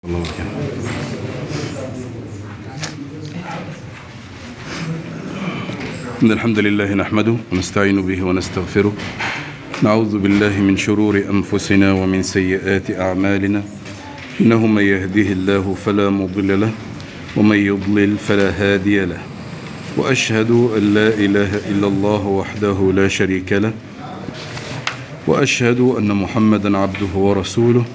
الله وبركاته إن الحمد لله نحمده ونستعين به ونستغفره نعوذ بالله من شرور أنفسنا ومن سيئات أعمالنا إنه من يهده الله فلا مضل له ومن يضلل فلا هادي له وأشهد أن لا إله إلا الله وحده لا شريك له وأشهد أن محمدا عبده ورسوله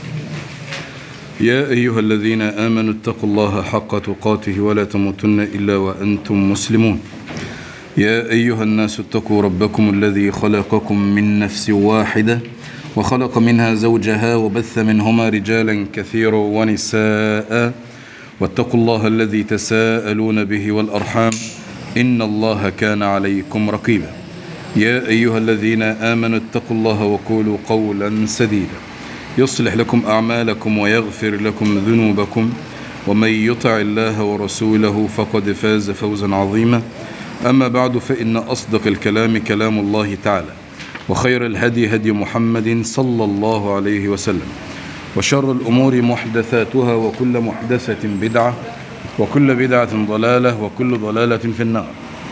يا أيها الذين آمنوا اتقوا الله حق تقاته ولا تموتن إلا وأنتم مسلمون يا أيها الناس اتقوا ربكم الذي خلقكم من نفس واحدة وخلق منها زوجها وبث منهما رجالا كثيرا ونساء واتقوا الله الذي تساءلون به والأرحام إن الله كان عليكم رقيبا يا أيها الذين آمنوا اتقوا الله وقولوا قولا سديدا يصلح لكم أعمالكم ويغفر لكم ذنوبكم ومن يطع الله ورسوله فقد فاز فوزا عظيما أما بعد فإن أصدق الكلام كلام الله تعالى وخير الهدي هدي محمد صلى الله عليه وسلم وشر الأمور محدثاتها وكل محدثة بدعة وكل بدعة ضلالة وكل ضلالة في النار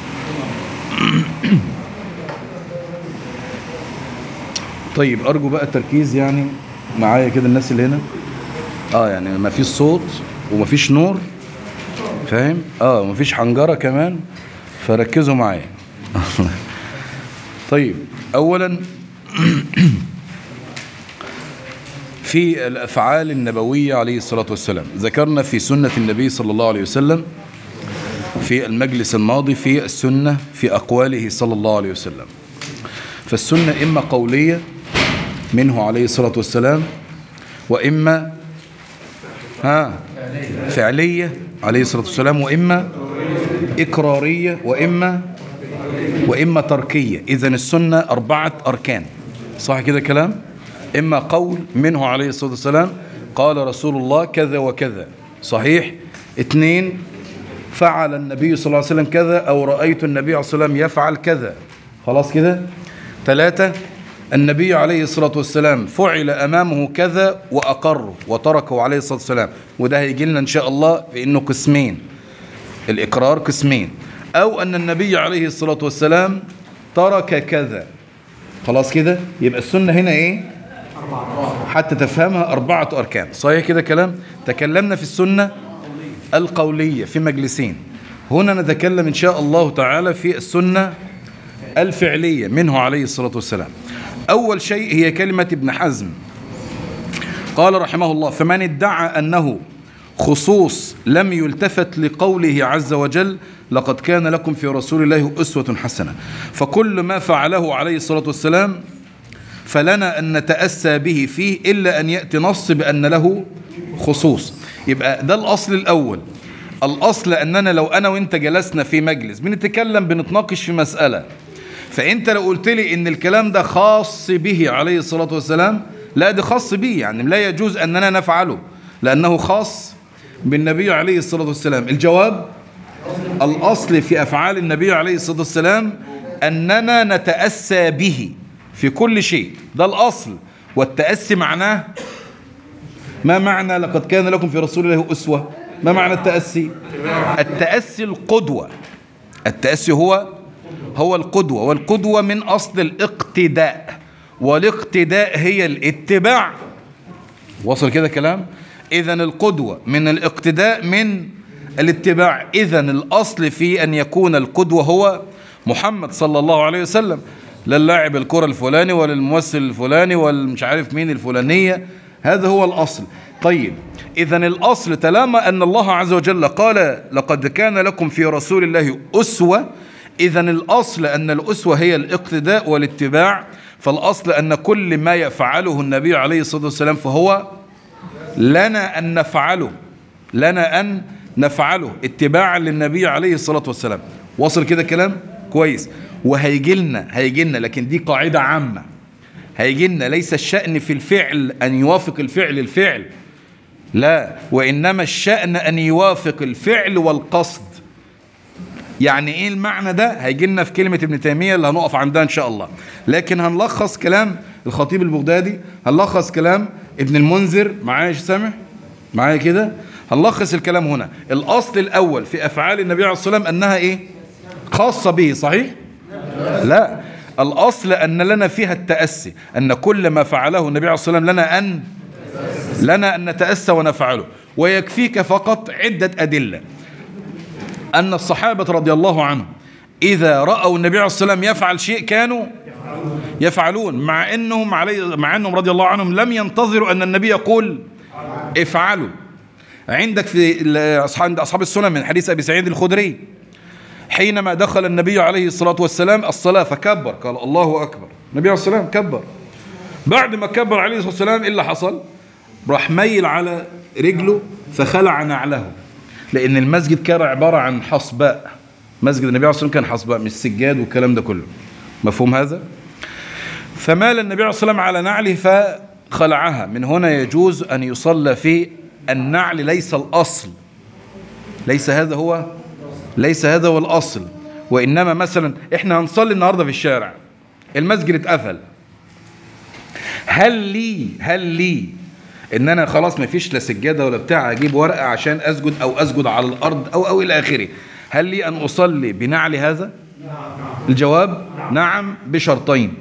طيب أرجو بقى التركيز يعني معايا كده الناس اللي هنا اه يعني ما فيش صوت وما فيش نور فاهم اه ما فيش حنجرة كمان فركزوا معايا طيب اولا في الافعال النبويه عليه الصلاه والسلام ذكرنا في سنه النبي صلى الله عليه وسلم في المجلس الماضي في السنه في اقواله صلى الله عليه وسلم فالسنه اما قوليه منه عليه الصلاه والسلام واما ها فعليه عليه الصلاه والسلام واما إقرارية وإما وإما تركية إذا السنة أربعة أركان صح كده كلام إما قول منه عليه الصلاة والسلام قال رسول الله كذا وكذا صحيح اثنين فعل النبي صلى الله عليه وسلم كذا أو رأيت النبي عليه الصلاة والسلام يفعل كذا خلاص كده ثلاثة النبي عليه الصلاة والسلام فعل أمامه كذا وأقره وتركه عليه الصلاة والسلام وده هيجي لنا إن شاء الله في إنه قسمين الإقرار قسمين أو أن النبي عليه الصلاة والسلام ترك كذا خلاص كده يبقى السنة هنا إيه حتى تفهمها أربعة أركان صحيح كده كلام تكلمنا في السنة القولية في مجلسين هنا نتكلم إن شاء الله تعالى في السنة الفعلية منه عليه الصلاة والسلام أول شيء هي كلمة ابن حزم قال رحمه الله فمن ادعى أنه خصوص لم يلتفت لقوله عز وجل لقد كان لكم في رسول الله أسوة حسنة فكل ما فعله عليه الصلاة والسلام فلنا أن نتأسى به فيه إلا أن يأتي نص بأن له خصوص يبقى ده الأصل الأول الأصل أننا لو أنا وإنت جلسنا في مجلس بنتكلم بنتناقش في مسألة فأنت لو قلت لي إن الكلام ده خاص به عليه الصلاة والسلام لا ده خاص به يعني لا يجوز أننا نفعله لأنه خاص بالنبي عليه الصلاة والسلام الجواب الأصل في أفعال النبي عليه الصلاة والسلام أننا نتأسى به في كل شيء ده الأصل والتأسي معناه ما معنى لقد كان لكم في رسول الله أسوة ما معنى التأسي التأسي القدوة التأسي هو هو القدوة والقدوة من أصل الاقتداء والاقتداء هي الاتباع وصل كده كلام إذا القدوة من الاقتداء من الاتباع إذا الأصل في أن يكون القدوة هو محمد صلى الله عليه وسلم لا اللاعب الكرة الفلاني ولا الممثل الفلاني ولا مش عارف مين الفلانية هذا هو الأصل طيب إذا الأصل طالما أن الله عز وجل قال لقد كان لكم في رسول الله أسوة إذا الأصل أن الأسوة هي الاقتداء والاتباع فالأصل أن كل ما يفعله النبي عليه الصلاة والسلام فهو لنا أن نفعله لنا أن نفعله اتباعا للنبي عليه الصلاة والسلام وصل كده كلام كويس وهيجي لنا هيجي لنا لكن دي قاعدة عامة هيجي لنا ليس الشأن في الفعل أن يوافق الفعل الفعل لا وإنما الشأن أن يوافق الفعل والقصد يعني ايه المعنى ده هيجي لنا في كلمة ابن تيمية اللي هنقف عندها ان شاء الله لكن هنلخص كلام الخطيب البغدادي هنلخص كلام ابن المنذر معايا يا سامح معايا كده هنلخص الكلام هنا الأصل الأول في أفعال النبي عليه الصلاة والسلام أنها إيه خاصة به صحيح لا الأصل أن لنا فيها التأسي أن كل ما فعله النبي عليه الصلاة والسلام لنا أن لنا أن نتأسى ونفعله ويكفيك فقط عدة أدلة أن الصحابة رضي الله عنهم إذا رأوا النبي عليه الصلاة والسلام يفعل شيء كانوا يفعلون مع أنهم علي مع أنهم رضي الله عنهم لم ينتظروا أن النبي يقول افعلوا عندك في أصحاب أصحاب السنن من حديث أبي سعيد الخدري حينما دخل النبي عليه الصلاة والسلام الصلاة فكبر قال الله أكبر النبي عليه الصلاة والسلام كبر بعد ما كبر عليه الصلاة والسلام إيه اللي حصل راح ميل على رجله فخلع نعله لأن المسجد كان عبارة عن حصباء مسجد النبي عليه الصلاة والسلام كان حصباء مش سجاد والكلام ده كله مفهوم هذا فمال النبي عليه الصلاة والسلام على نعله فخلعها من هنا يجوز أن يصلى في النعل ليس الأصل ليس هذا هو ليس هذا هو الأصل وإنما مثلا إحنا هنصلي النهاردة في الشارع المسجد اتقفل هل لي هل لي ان انا خلاص ما فيش لا سجاده ولا بتاع اجيب ورقه عشان اسجد او اسجد على الارض او او الى اخره هل لي ان اصلي بنعل هذا الجواب نعم بشرطين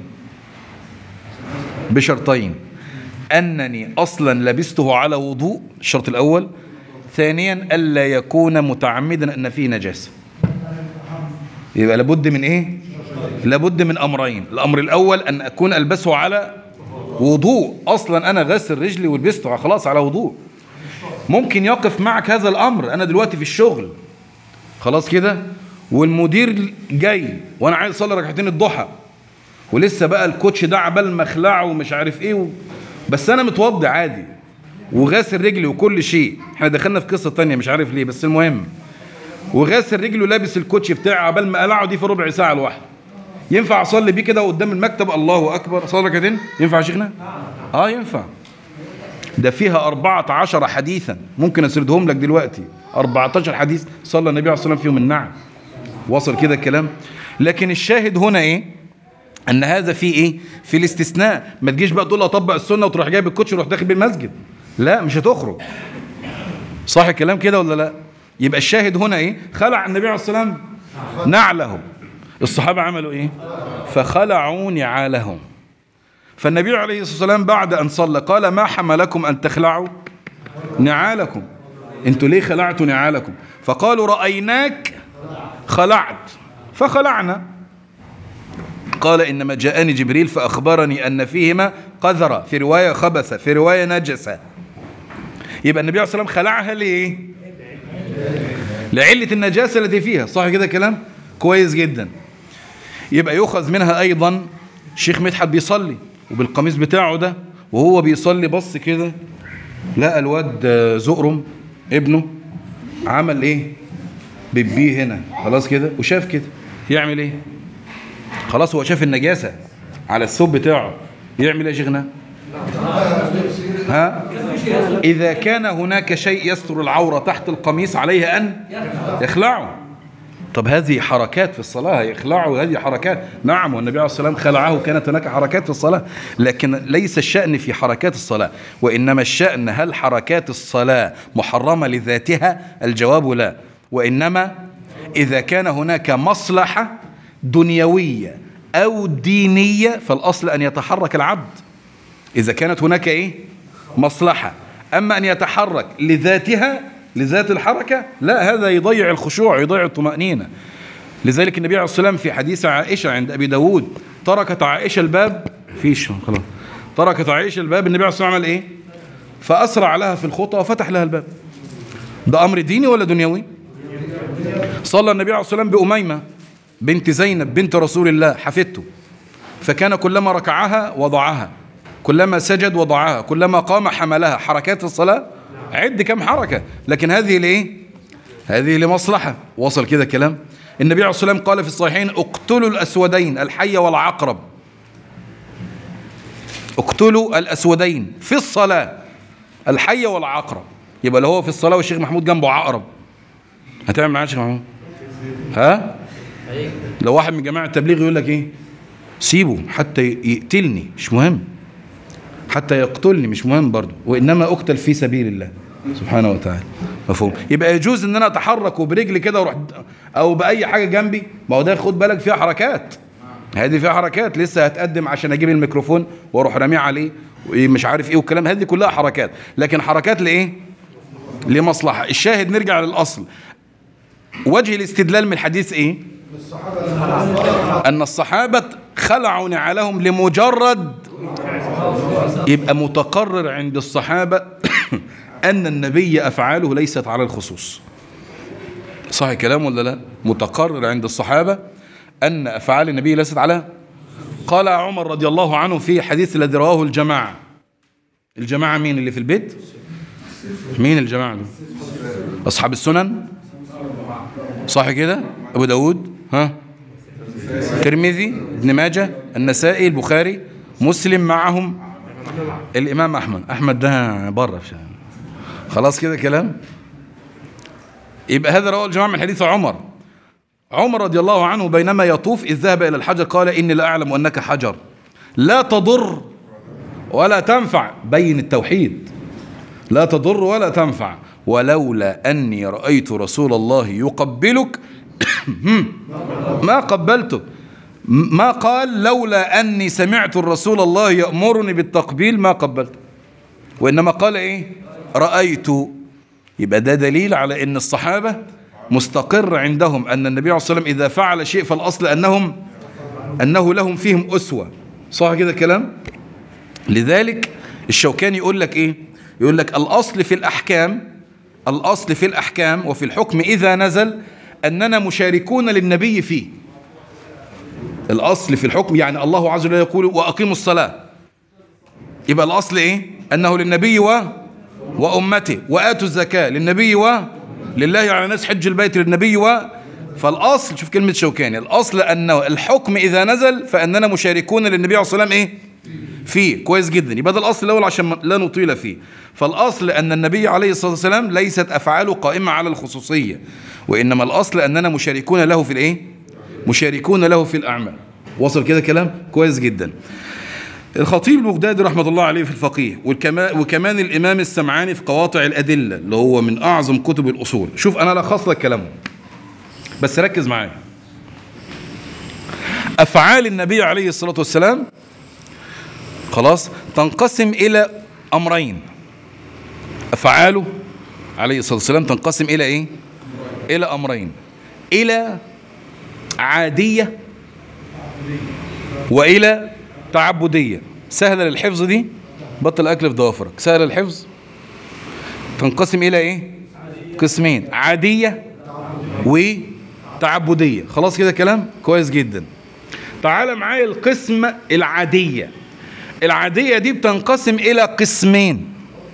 بشرطين انني اصلا لبسته على وضوء الشرط الاول ثانيا الا يكون متعمدا ان فيه نجاسه يبقى لابد من ايه لابد من امرين الامر الاول ان اكون البسه على وضوء اصلا انا غسل رجلي ولبسته خلاص على وضوء ممكن يقف معك هذا الامر انا دلوقتي في الشغل خلاص كده والمدير جاي وانا عايز اصلي ركعتين الضحى ولسه بقى الكوتش ده عبال ما اخلعه ومش عارف ايه و... بس انا متوضي عادي وغاسل رجلي وكل شيء احنا دخلنا في قصه تانية مش عارف ليه بس المهم وغاسل رجلي ولابس الكوتش بتاعي عبال ما قلعه دي في ربع ساعه لوحده ينفع اصلي بيه كده قدام المكتب الله اكبر اصلي ركعتين ينفع يا شيخنا اه ينفع ده فيها 14 حديثا ممكن اسردهم لك دلوقتي 14 حديث صلى النبي عليه الصلاه والسلام فيهم النعم وصل كده الكلام لكن الشاهد هنا ايه ان هذا في ايه في الاستثناء ما تجيش بقى تقول اطبق السنه وتروح جايب الكوتش وتروح داخل بالمسجد لا مش هتخرج صح الكلام كده ولا لا يبقى الشاهد هنا ايه خلع النبي عليه الصلاه والسلام نعله الصحابة عملوا ايه فخلعوا نعالهم فالنبي عليه الصلاة والسلام بعد أن صلى قال ما حملكم أن تخلعوا نعالكم انتوا ليه خلعتوا نعالكم فقالوا رأيناك خلعت فخلعنا قال إنما جاءني جبريل فأخبرني أن فيهما قذرة في رواية خبثة في رواية نجسة يبقى النبي عليه الصلاة والسلام خلعها ليه لعلة النجاسة التي فيها صح كده كلام كويس جدا يبقى يؤخذ منها ايضا شيخ مدحت بيصلي وبالقميص بتاعه ده وهو بيصلي بص كده لقى الواد زقرم ابنه عمل ايه بيبيه هنا خلاص كده وشاف كده يعمل ايه خلاص هو شاف النجاسة على الثوب بتاعه يعمل ايه يا شيخنا ها إذا كان هناك شيء يستر العورة تحت القميص عليه أن يخلعه طب هذه حركات في الصلاة يخلعوا هذه حركات نعم والنبي عليه الصلاة والسلام خلعه كانت هناك حركات في الصلاة لكن ليس الشأن في حركات الصلاة وإنما الشأن هل حركات الصلاة محرمة لذاتها الجواب لا وإنما إذا كان هناك مصلحة دنيوية أو دينية فالأصل أن يتحرك العبد إذا كانت هناك إيه مصلحة أما أن يتحرك لذاتها لذات الحركة لا هذا يضيع الخشوع يضيع الطمأنينة لذلك النبي عليه الصلاة والسلام في حديث عائشة عند أبي داود تركت عائشة الباب فيش خلاص تركت عائشة الباب النبي عليه الصلاة والسلام عمل إيه فأسرع لها في الخطى وفتح لها الباب ده أمر ديني ولا دنيوي صلى النبي عليه الصلاة والسلام بأميمة بنت زينب بنت رسول الله حفدته فكان كلما ركعها وضعها كلما سجد وضعها كلما قام حملها حركات الصلاة عد كم حركة لكن هذه لإيه هذه لمصلحة وصل كده كلام النبي عليه الصلاة والسلام قال في الصحيحين اقتلوا الأسودين الحي والعقرب اقتلوا الأسودين في الصلاة الحي والعقرب يبقى لو هو في الصلاة والشيخ محمود جنبه عقرب هتعمل معاه شيخ محمود ها لو واحد من جماعة التبليغ يقول لك ايه سيبه حتى يقتلني مش مهم حتى يقتلني مش مهم برضه وإنما أقتل في سبيل الله سبحانه وتعالى مفهوم يبقى يجوز ان انا اتحرك وبرجلي كده واروح او باي حاجه جنبي ما هو ده خد بالك فيها حركات هذه فيها حركات لسه هتقدم عشان اجيب الميكروفون واروح راميه عليه ومش عارف ايه والكلام هذه كلها حركات لكن حركات لايه لمصلحه الشاهد نرجع للاصل وجه الاستدلال من الحديث ايه ان الصحابه خلعوا نعالهم لمجرد يبقى متقرر عند الصحابه ان النبي افعاله ليست على الخصوص صح الكلام ولا لا متقرر عند الصحابه ان افعال النبي ليست على قال عمر رضي الله عنه في حديث الذي رواه الجماعه الجماعه مين اللي في البيت مين الجماعه دي اصحاب السنن صح كده ابو داود ها ترمذي ابن ماجه النسائي البخاري مسلم معهم الامام احمد احمد ده بره خلاص كده كلام يبقى هذا رواه الجماعه من حديث عمر عمر رضي الله عنه بينما يطوف اذ ذهب الى الحجر قال اني لا اعلم انك حجر لا تضر ولا تنفع بين التوحيد لا تضر ولا تنفع ولولا أني رأيت رسول الله يقبلك ما قبلتك ما قال لولا أني سمعت الرسول الله يأمرني بالتقبيل ما قبلت وإنما قال إيه رأيت يبقى ده دليل على أن الصحابة مستقر عندهم أن النبي عليه الصلاة والسلام إذا فعل شيء فالأصل أنهم أنه لهم فيهم أسوة صح كده كلام لذلك الشوكاني يقول لك إيه يقول لك الأصل في الأحكام الأصل في الأحكام وفي الحكم إذا نزل أننا مشاركون للنبي فيه الأصل في الحكم يعني الله عز وجل يقول وأقيموا الصلاة يبقى الأصل إيه أنه للنبي و وأمته وآتوا الزكاة للنبي و لله على الناس حج البيت للنبي و فالأصل شوف كلمة شوكاني الأصل أنه الحكم إذا نزل فأننا مشاركون للنبي عليه الصلاة والسلام إيه فيه كويس جدا يبقى ده الأصل الأول عشان لا نطيل فيه فالأصل أن النبي عليه الصلاة والسلام ليست أفعاله قائمة على الخصوصية وإنما الأصل أننا مشاركون له في الإيه مشاركون له في الأعمال وصل كده كلام كويس جدا الخطيب البغدادي رحمة الله عليه في الفقيه وكمان الإمام السمعاني في قواطع الأدلة اللي هو من أعظم كتب الأصول شوف أنا لخص لك كلامه بس ركز معايا أفعال النبي عليه الصلاة والسلام خلاص تنقسم إلى أمرين أفعاله عليه الصلاة والسلام تنقسم إلى إيه إلى أمرين إلى عادية وإلى تعبدية سهلة للحفظ دي بطل أكل في ضوافرك سهلة للحفظ تنقسم إلى إيه قسمين عادية وتعبدية خلاص كده كلام كويس جدا تعال معايا القسم العادية العادية دي بتنقسم إلى قسمين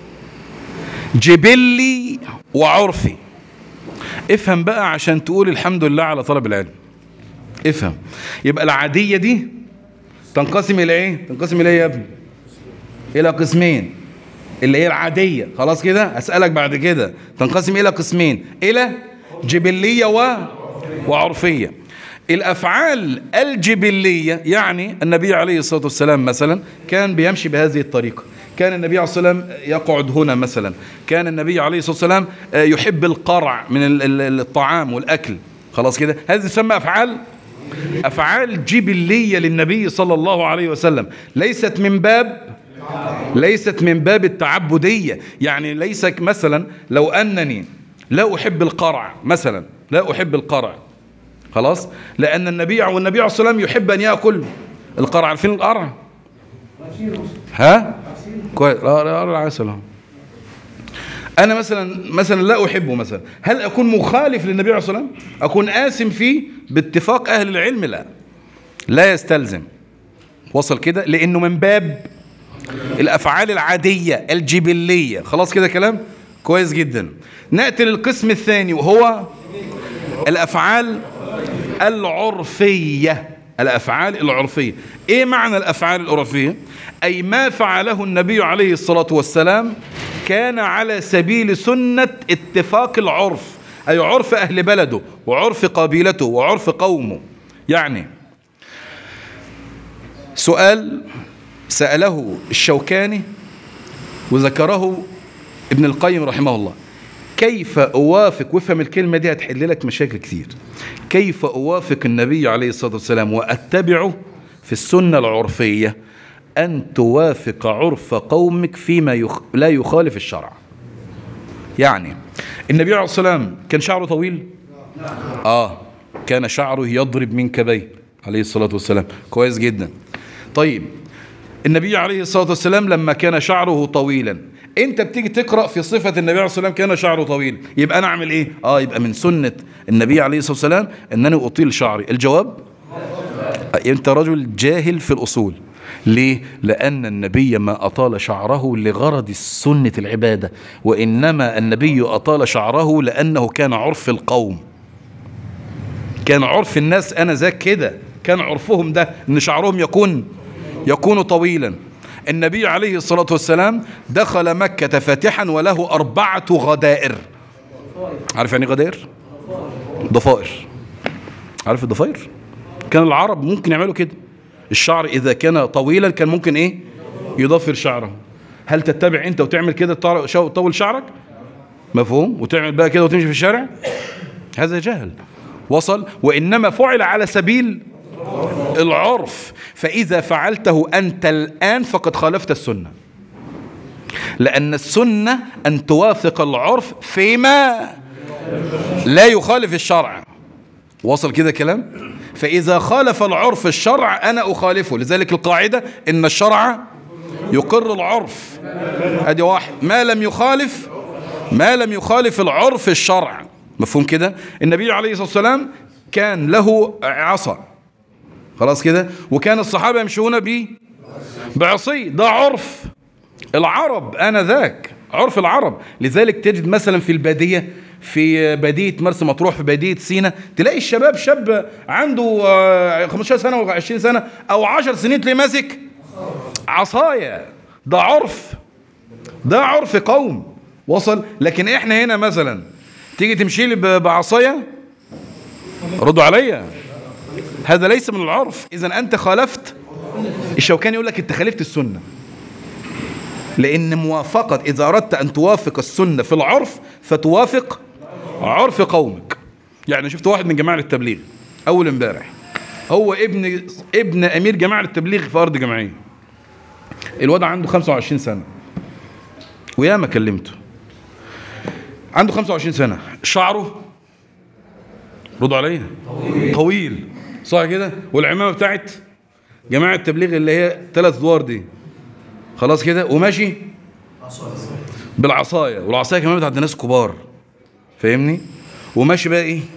جبلي وعرفي افهم بقى عشان تقول الحمد لله على طلب العلم افهم يبقى العادية دي تنقسم إلى إيه تنقسم إلى إيه يا ابني إلى قسمين اللي هي العادية خلاص كده أسألك بعد كده تنقسم إلى قسمين إلى جبلية و... وعرفية الأفعال الجبلية يعني النبي عليه الصلاة والسلام مثلا كان بيمشي بهذه الطريقة كان النبي عليه الصلاة والسلام يقعد هنا مثلا كان النبي عليه الصلاة والسلام يحب القرع من الطعام والأكل خلاص كده هذه تسمى أفعال أفعال جبلية للنبي صلى الله عليه وسلم ليست من باب ليست من باب التعبدية يعني ليس مثلا لو أنني لا أحب القرع مثلا لا أحب القرع خلاص لأن النبي والنبي عليه الصلاة والسلام يحب أن يأكل القرع عارفين القرع ها كويس عسل أنا مثلا مثلا لا أحبه مثلا هل أكون مخالف للنبي عليه الصلاة والسلام أكون آثم فيه باتفاق أهل العلم لا لا يستلزم وصل كده لأنه من باب الأفعال العادية الجبلية خلاص كده كلام كويس جدا نأتي للقسم الثاني وهو الأفعال العرفية الأفعال العرفية إيه معنى الأفعال العرفية أي ما فعله النبي عليه الصلاة والسلام كان على سبيل سنة اتفاق العرف أي عرف أهل بلده وعرف قبيلته وعرف قومه يعني سؤال سأله الشوكاني وذكره ابن القيم رحمه الله كيف أوافق وافهم الكلمة دي هتحل لك مشاكل كتير كيف أوافق النبي عليه الصلاة والسلام وأتبعه في السنة العرفية أن توافق عرف قومك فيما يخ... لا يخالف الشرع يعني النبي عليه الصلاة والسلام كان شعره طويل آه كان شعره يضرب من كبيه عليه الصلاة والسلام كويس جدا طيب النبي عليه الصلاة والسلام لما كان شعره طويلا انت بتيجي تقرأ في صفة النبي عليه الصلاة والسلام كان شعره طويل يبقى انا اعمل ايه اه يبقى من سنة النبي عليه الصلاة والسلام انني اطيل شعري الجواب انت رجل جاهل في الاصول ليه؟ لأن النبي ما أطال شعره لغرض سنة العبادة وإنما النبي أطال شعره لأنه كان عرف القوم كان عرف الناس أنا ذاك كده كان عرفهم ده إن شعرهم يكون يكون طويلا النبي عليه الصلاة والسلام دخل مكة فاتحا وله أربعة غدائر عارف يعني غدائر؟ ضفائر عارف الضفائر؟ كان العرب ممكن يعملوا كده الشعر إذا كان طويلا كان ممكن إيه يضفر شعره هل تتبع أنت وتعمل كده تطول شعرك مفهوم وتعمل بقى كده وتمشي في الشارع هذا جهل وصل وإنما فعل على سبيل العرف فإذا فعلته أنت الآن فقد خالفت السنة لأن السنة أن توافق العرف فيما لا يخالف الشرع وصل كده كلام فإذا خالف العرف الشرع أنا أخالفه لذلك القاعدة إن الشرع يقر العرف هذه واحد ما لم يخالف ما لم يخالف العرف الشرع مفهوم كده النبي عليه الصلاة والسلام كان له عصا خلاص كده وكان الصحابة يمشون به بعصي ده عرف العرب أنا ذاك عرف العرب لذلك تجد مثلا في البادية في بادية مرسى مطروح في بادية سينا تلاقي الشباب شاب عنده 15 سنة و 20 سنة أو 10 سنين تلاقيه ماسك عصاية ده عرف ده عرف قوم وصل لكن احنا هنا مثلا تيجي تمشي لي بعصاية ردوا عليا هذا ليس من العرف اذا انت خالفت الشوكاني يقول لك انت خالفت السنه لان موافقه اذا اردت ان توافق السنه في العرف فتوافق عرف قومك يعني شفت واحد من جماعه التبليغ اول امبارح هو ابن ابن امير جماعه التبليغ في ارض جمعيه الواد عنده 25 سنه ويا ما كلمته عنده 25 سنه شعره ردوا عليا طويل, طويل. صح كده والعمامه بتاعت جماعه التبليغ اللي هي ثلاث ادوار دي خلاص كده وماشي بالعصايه والعصايه كمان بتاعت ناس كبار فاهمني وماشي بقى ايه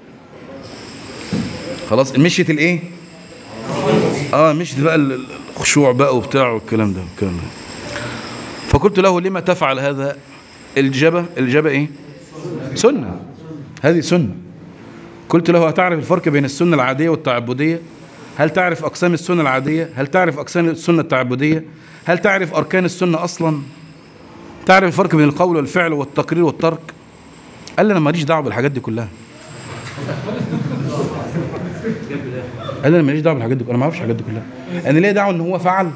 خلاص مشيت الايه اه مشيت بقى الخشوع بقى وبتاع والكلام ده والكلام ده فقلت له لما تفعل هذا الجبه الجبه ايه سنه هذه سنه قلت له هتعرف الفرق بين السنة العادية والتعبدية هل تعرف أقسام السنة العادية هل تعرف أقسام السنة التعبدية هل تعرف أركان السنة أصلا تعرف الفرق بين القول والفعل والتقرير والترك قال لي أنا ماليش دعوة بالحاجات دي كلها قال لي أنا ماليش دعوة بالحاجات دي أنا ما أعرفش الحاجات دي كلها أنا ليه دعوة إن هو فعل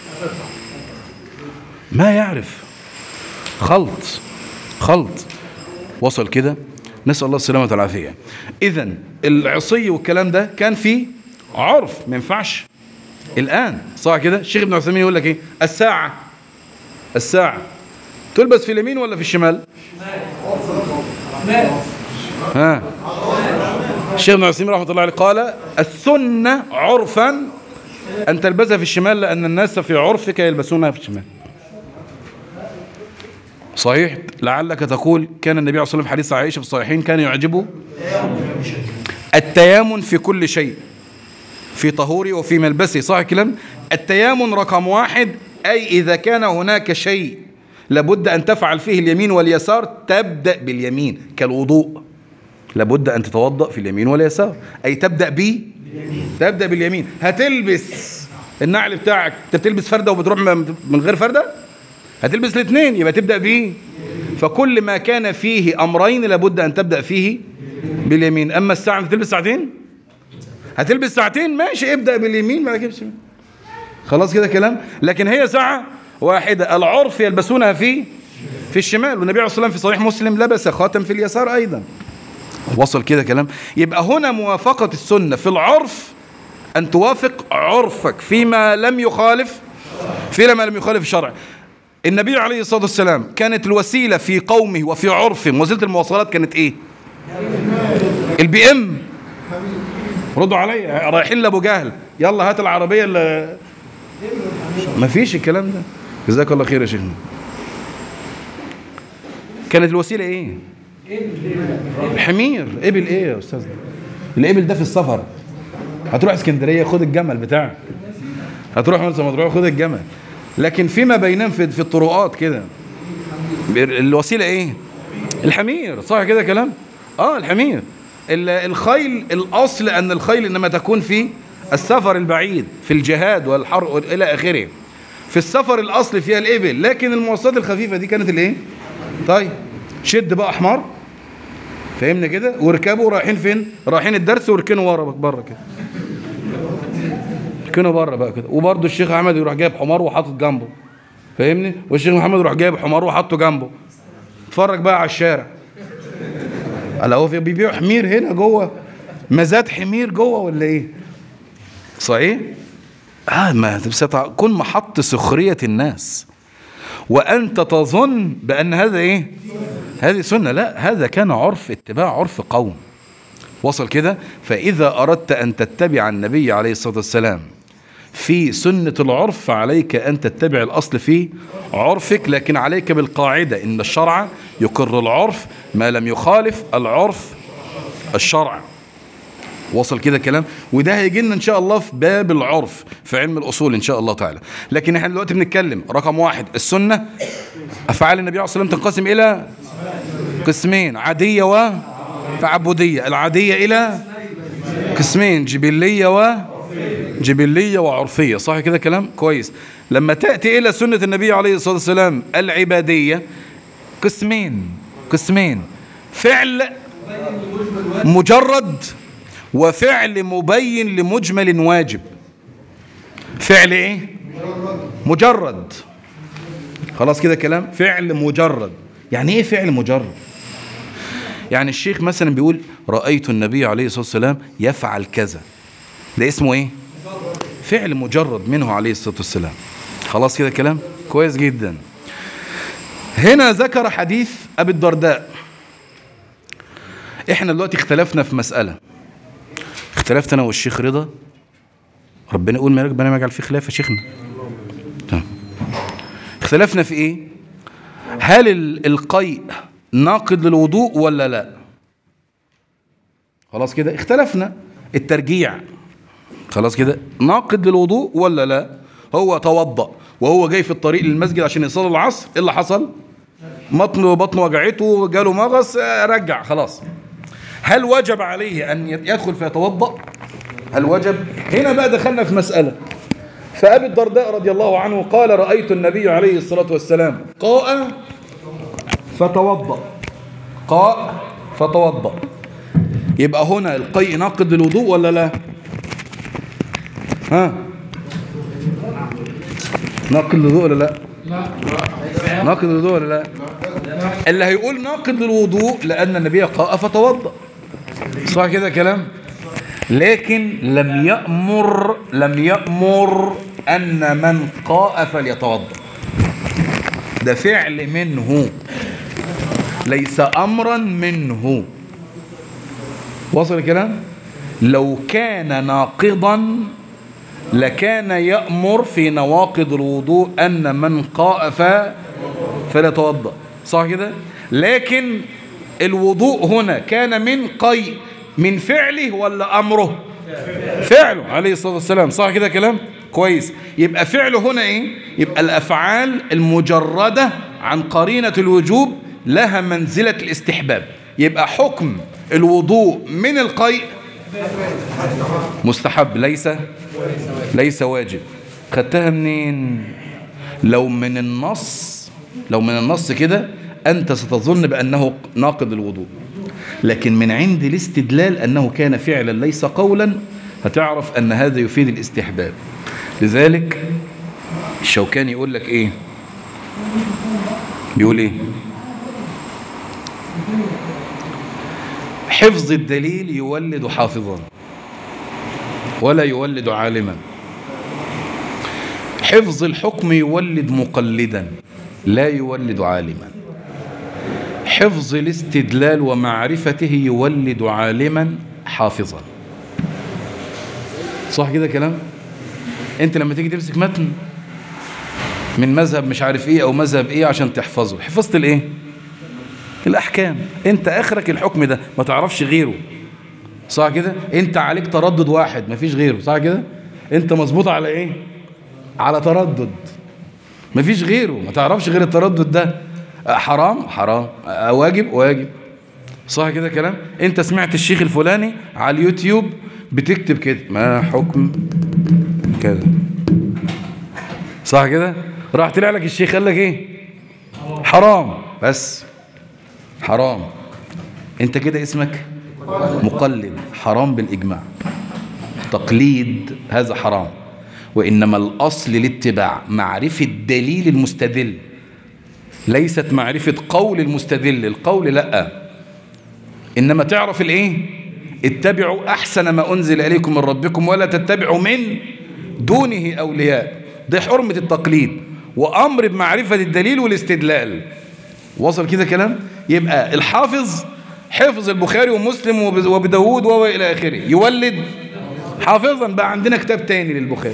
ما يعرف خلط خلط وصل كده نسأل الله السلامة والعافية إذا العصي والكلام ده كان فيه عرف ما ينفعش الآن صح كده الشيخ ابن عثيمين يقول لك إيه الساعة الساعة تلبس في اليمين ولا في الشمال ها الشيخ ابن عثيمين رحمة الله عليه قال السنة عرفا أن تلبسها في الشمال لأن الناس في عرفك يلبسونها في الشمال صحيح لعلك تقول كان النبي عليه الصلاة والسلام في حديث عائشة في الصحيحين كان يعجبه التيامن في كل شيء في طهوره وفي ملبسه صح الكلام التيامن رقم واحد أي إذا كان هناك شيء لابد أن تفعل فيه اليمين واليسار تبدأ باليمين كالوضوء لابد أن تتوضأ في اليمين واليسار أي تبدأ به تبدأ باليمين هتلبس النعل بتاعك انت بتلبس فردة وبتروح من غير فردة هتلبس الاثنين يبقى تبدأ بيه فكل ما كان فيه أمرين لابد أن تبدأ فيه باليمين أما الساعة هتلبس ساعتين هتلبس ساعتين ماشي ابدأ باليمين ما تجيبش خلاص كده كلام لكن هي ساعة واحدة العرف يلبسونها في في الشمال والنبي عليه الصلاة والسلام في صحيح مسلم لبس خاتم في اليسار أيضا وصل كده كلام يبقى هنا موافقة السنة في العرف أن توافق عرفك فيما لم يخالف فيما لم يخالف الشرع النبي عليه الصلاة والسلام كانت الوسيلة في قومه وفي عرفه وسيلة المواصلات كانت ايه البي ام ردوا عليا رايحين لابو جهل يلا هات العربية اللي ما فيش الكلام ده جزاك الله خير يا شيخنا كانت الوسيلة ايه الحمير ابل ايه يا استاذ الابل ده في السفر هتروح اسكندريه خد الجمل بتاعك هتروح مرسى مطروح خد الجمل لكن فيما بينهم في, في الطرقات كده الوسيله ايه الحمير صح كده كلام اه الحمير الخيل الاصل ان الخيل انما تكون في السفر البعيد في الجهاد والحرب الى اخره في السفر الاصل فيها الابل لكن المواصلات الخفيفه دي كانت الايه طيب شد بقى حمار فهمنا كده واركبوا رايحين فين رايحين الدرس واركنوا ورا بره كده اركنوا بره بقى كده وبرده الشيخ احمد يروح جايب حمار وحاطط جنبه فاهمني والشيخ محمد يروح جايب حمار وحاطه جنبه اتفرج بقى على الشارع على هو بيبيعوا حمير هنا جوه مزاد حمير جوه ولا ايه صحيح اه ما تكون محط سخريه الناس وانت تظن بان هذا ايه هذه سنة لا هذا كان عرف اتباع عرف قوم وصل كده فإذا أردت أن تتبع النبي عليه الصلاة والسلام في سنة العرف فعليك أن تتبع الأصل في عرفك لكن عليك بالقاعدة إن الشرع يقر العرف ما لم يخالف العرف الشرع وصل كده كلام وده هيجي لنا ان شاء الله في باب العرف في علم الاصول ان شاء الله تعالى لكن احنا دلوقتي بنتكلم رقم واحد السنه افعال النبي عليه الصلاه والسلام تنقسم الى قسمين عاديه وتعبديه العاديه الى قسمين جبليه و جبليه وعرفيه صح كده كلام كويس لما تاتي الى سنه النبي عليه الصلاه والسلام العباديه قسمين قسمين فعل مجرد وفعل مبين لمجمل واجب فعل ايه مجرد خلاص كده كلام فعل مجرد يعني ايه فعل مجرد يعني الشيخ مثلا بيقول رأيت النبي عليه الصلاة والسلام يفعل كذا ده اسمه ايه فعل مجرد منه عليه الصلاة والسلام خلاص كده كلام كويس جدا هنا ذكر حديث أبي الدرداء احنا دلوقتي اختلفنا في مسألة اختلفت انا والشيخ رضا ربنا يقول ما ربنا ما يجعل فيه خلاف يا شيخنا تمام اختلفنا في ايه هل القيء ناقض للوضوء ولا لا خلاص كده اختلفنا الترجيع خلاص كده ناقض للوضوء ولا لا هو توضأ وهو جاي في الطريق للمسجد عشان يصلي العصر ايه اللي حصل بطنه بطنه وجعته جاله مغص رجع خلاص هل وجب عليه أن يدخل فيتوضأ هل وجب هنا بقى دخلنا في مسألة فأبي الدرداء رضي الله عنه قال رأيت النبي عليه الصلاة والسلام قاء فتوضأ قاء فتوضأ يبقى هنا القيء ناقض الوضوء ولا لا ها ناقض الوضوء ولا لا ناقض الوضوء ولا لا اللي هيقول ناقض الوضوء لأن النبي قاء فتوضأ صح كده كلام لكن لم يأمر لم يأمر أن من قاء فليتوضأ ده فعل منه ليس أمرا منه وصل الكلام لو كان ناقضا لكان يأمر في نواقض الوضوء أن من قاء فليتوضأ صح كده لكن الوضوء هنا كان من قي من فعله ولا أمره فعله عليه الصلاة والسلام صح كده كلام كويس يبقى فعله هنا ايه يبقى الأفعال المجردة عن قرينة الوجوب لها منزلة الاستحباب يبقى حكم الوضوء من القيء مستحب ليس ليس واجب خدتها منين لو من النص لو من النص كده أنت ستظن بأنه ناقض الوضوء لكن من عند الاستدلال أنه كان فعلا ليس قولا هتعرف أن هذا يفيد الاستحباب لذلك الشوكاني يقول لك إيه بيقول ايه حفظ الدليل يولد حافظا ولا يولد عالما حفظ الحكم يولد مقلدا لا يولد عالما حفظ الاستدلال ومعرفته يولد عالما حافظا صح كده كلام انت لما تيجي تمسك متن من مذهب مش عارف ايه او مذهب ايه عشان تحفظه حفظت الايه الاحكام انت اخرك الحكم ده ما تعرفش غيره صح كده انت عليك تردد واحد مفيش غيره صح كده انت مظبوط على ايه على تردد مفيش غيره ما تعرفش غير التردد ده حرام حرام واجب واجب صح كده كلام انت سمعت الشيخ الفلاني على اليوتيوب بتكتب كده ما حكم كذا صح كده راح طلع لك الشيخ قال لك ايه حرام بس حرام انت كده اسمك مقلد حرام بالاجماع تقليد هذا حرام وانما الاصل الاتباع معرفه دليل المستدل ليست معرفه قول المستدل القول لا انما تعرف الايه اتبعوا احسن ما انزل اليكم من ربكم ولا تتبعوا من دونه اولياء ده حرمه التقليد وامر بمعرفه الدليل والاستدلال وصل كده كلام يبقى الحافظ حفظ البخاري ومسلم وبداود والى اخره يولد حافظا بقى عندنا كتاب تاني للبخاري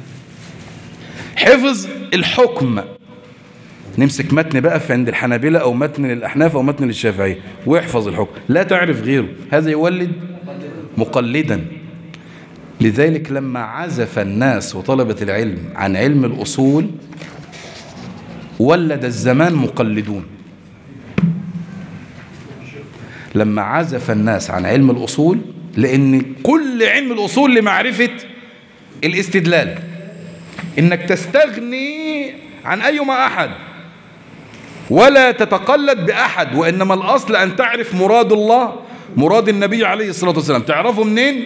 حفظ الحكم نمسك متن بقى في عند الحنابلة أو متن للأحناف أو متن للشافعية واحفظ الحكم لا تعرف غيره هذا يولد مقلدا لذلك لما عزف الناس وطلبة العلم عن علم الأصول ولد الزمان مقلدون لما عزف الناس عن علم الأصول لأن كل علم الأصول لمعرفة الاستدلال إنك تستغني عن أيما أحد ولا تتقلد بأحد وإنما الأصل أن تعرف مراد الله مراد النبي عليه الصلاة والسلام تعرفه منين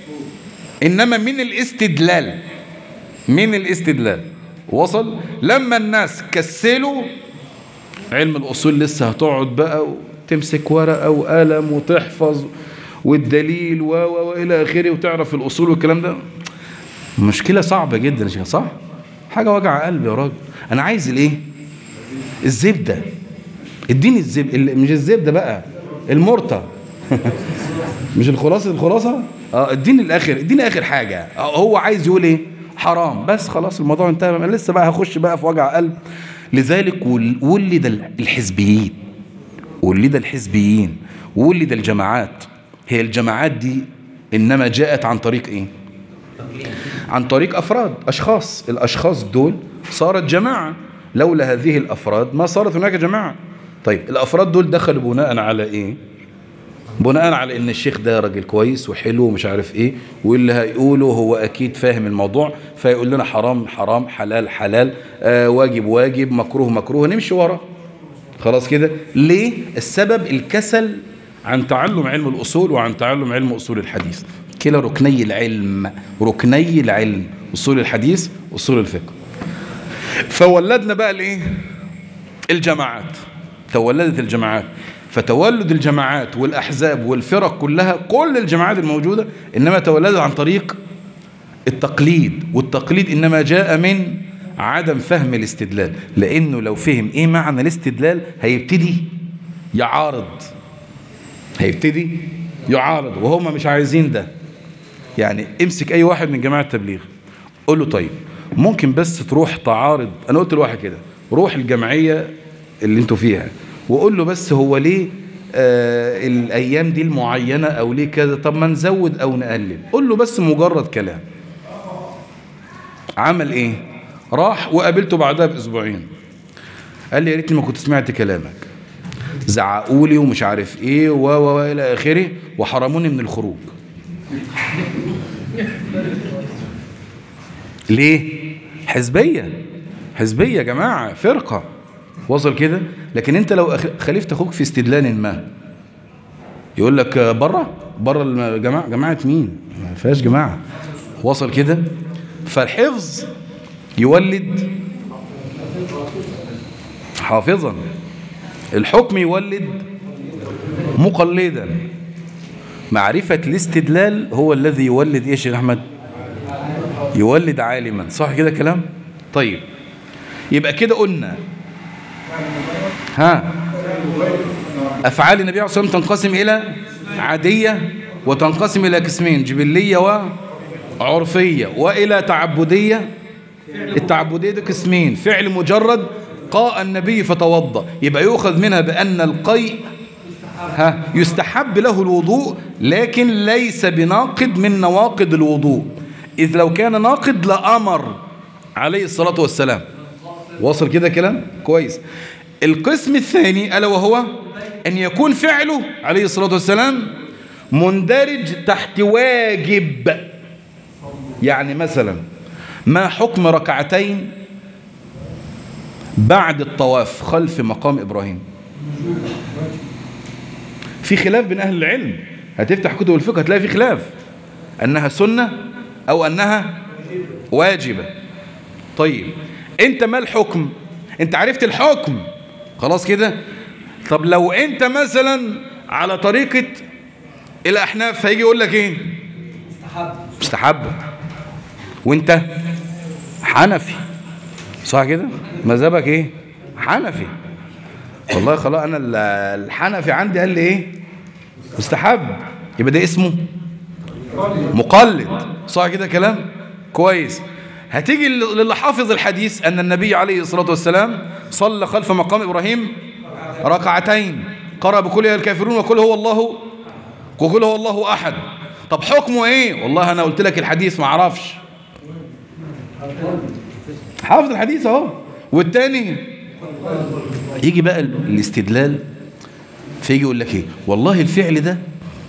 إنما من الاستدلال من الاستدلال وصل لما الناس كسلوا علم الأصول لسه هتقعد بقى وتمسك ورقة وقلم وتحفظ والدليل و وإلى آخره وتعرف الأصول والكلام ده مشكلة صعبة جدا يا شيخ صح حاجة وجع قلب يا راجل أنا عايز الإيه الزبدة اديني الزبدة مش الزبدة بقى المرطة مش الخلاصة الخلاصة اه اديني الاخر اديني اخر حاجة آه هو عايز يقول ايه حرام بس خلاص الموضوع انتهى انا لسه بقى هخش بقى في وجع قلب لذلك ولد الحزبيين ولد الحزبيين ولد الجماعات هي الجماعات دي انما جاءت عن طريق ايه عن طريق افراد اشخاص الاشخاص دول صارت جماعة لولا هذه الافراد ما صارت هناك جماعة طيب الافراد دول دخلوا بناء على ايه بناء على ان الشيخ ده راجل كويس وحلو ومش عارف ايه واللي هيقوله هو اكيد فاهم الموضوع فيقول لنا حرام حرام حلال حلال آه واجب واجب مكروه مكروه نمشي وراه خلاص كده ليه السبب الكسل عن تعلم علم الاصول وعن تعلم علم اصول الحديث كلا ركني العلم ركني العلم اصول الحديث اصول الفقه فولدنا بقى الايه الجماعات تولدت الجماعات فتولد الجماعات والأحزاب والفرق كلها كل الجماعات الموجودة إنما تولدت عن طريق التقليد والتقليد إنما جاء من عدم فهم الاستدلال لأنه لو فهم إيه معنى الاستدلال هيبتدي يعارض هيبتدي يعارض وهم مش عايزين ده يعني امسك أي واحد من جماعة التبليغ قول له طيب ممكن بس تروح تعارض أنا قلت لواحد كده روح الجمعية اللي انتوا فيها وقول له بس هو ليه آه الايام دي المعينة او ليه كذا طب ما نزود او نقلل قول له بس مجرد كلام عمل ايه راح وقابلته بعدها باسبوعين قال لي يا ريتني ما كنت سمعت كلامك زعقوا لي ومش عارف ايه و و الى اخره وحرموني من الخروج ليه حزبيه حزبيه يا جماعه فرقه وصل كده لكن انت لو خالفت اخوك في استدلال ما يقول لك بره بره الجماعه جماعه مين ما فيهاش جماعه وصل كده فالحفظ يولد حافظا الحكم يولد مقلدا معرفة الاستدلال هو الذي يولد ايه يا شيخ احمد يولد عالما صح كده كلام طيب يبقى كده قلنا ها افعال النبي عليه الصلاه والسلام تنقسم الى عاديه وتنقسم الى قسمين جبليه وعرفيه والى تعبديه التعبديه دي قسمين فعل مجرد قاء النبي فتوضا يبقى يؤخذ منها بان القيء ها يستحب له الوضوء لكن ليس بناقض من نواقض الوضوء إذ لو كان ناقض لأمر عليه الصلاة والسلام واصل كده كلام كويس القسم الثاني ألا وهو أن يكون فعله عليه الصلاة والسلام مندرج تحت واجب يعني مثلا ما حكم ركعتين بعد الطواف خلف مقام إبراهيم في خلاف بين أهل العلم هتفتح كتب الفقه هتلاقي في خلاف أنها سنة أو أنها واجبة طيب أنت ما الحكم أنت عرفت الحكم خلاص كده طب لو أنت مثلا على طريقة الأحناف هيجي يقول لك إيه مستحبة وأنت حنفي صح كده مذهبك إيه حنفي والله خلاص أنا الحنفي عندي قال لي إيه مستحب يبقى ده اسمه مقلد صح كده كلام كويس هتيجي للي حافظ الحديث أن النبي عليه الصلاة والسلام صلى خلف مقام إبراهيم ركعتين قرأ بكل يا الكافرون وكل هو الله وكل هو الله أحد طب حكمه إيه والله أنا قلت لك الحديث ما اعرفش حافظ الحديث أهو والتاني يجي بقى الاستدلال فيجي يقول لك ايه والله الفعل ده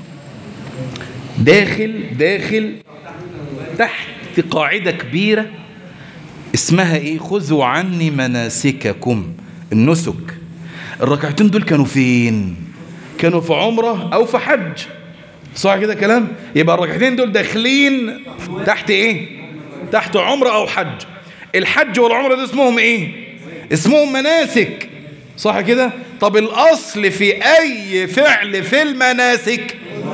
داخل داخل تحت قاعدة كبيرة اسمها ايه خذوا عني مناسككم النسك الركعتين دول كانوا فين كانوا في عمرة او في حج صح كده كلام يبقى الركعتين دول داخلين تحت ايه تحت عمرة او حج الحج والعمرة ده اسمهم ايه اسمهم مناسك صح كده طب الأصل في أي فعل في المناسك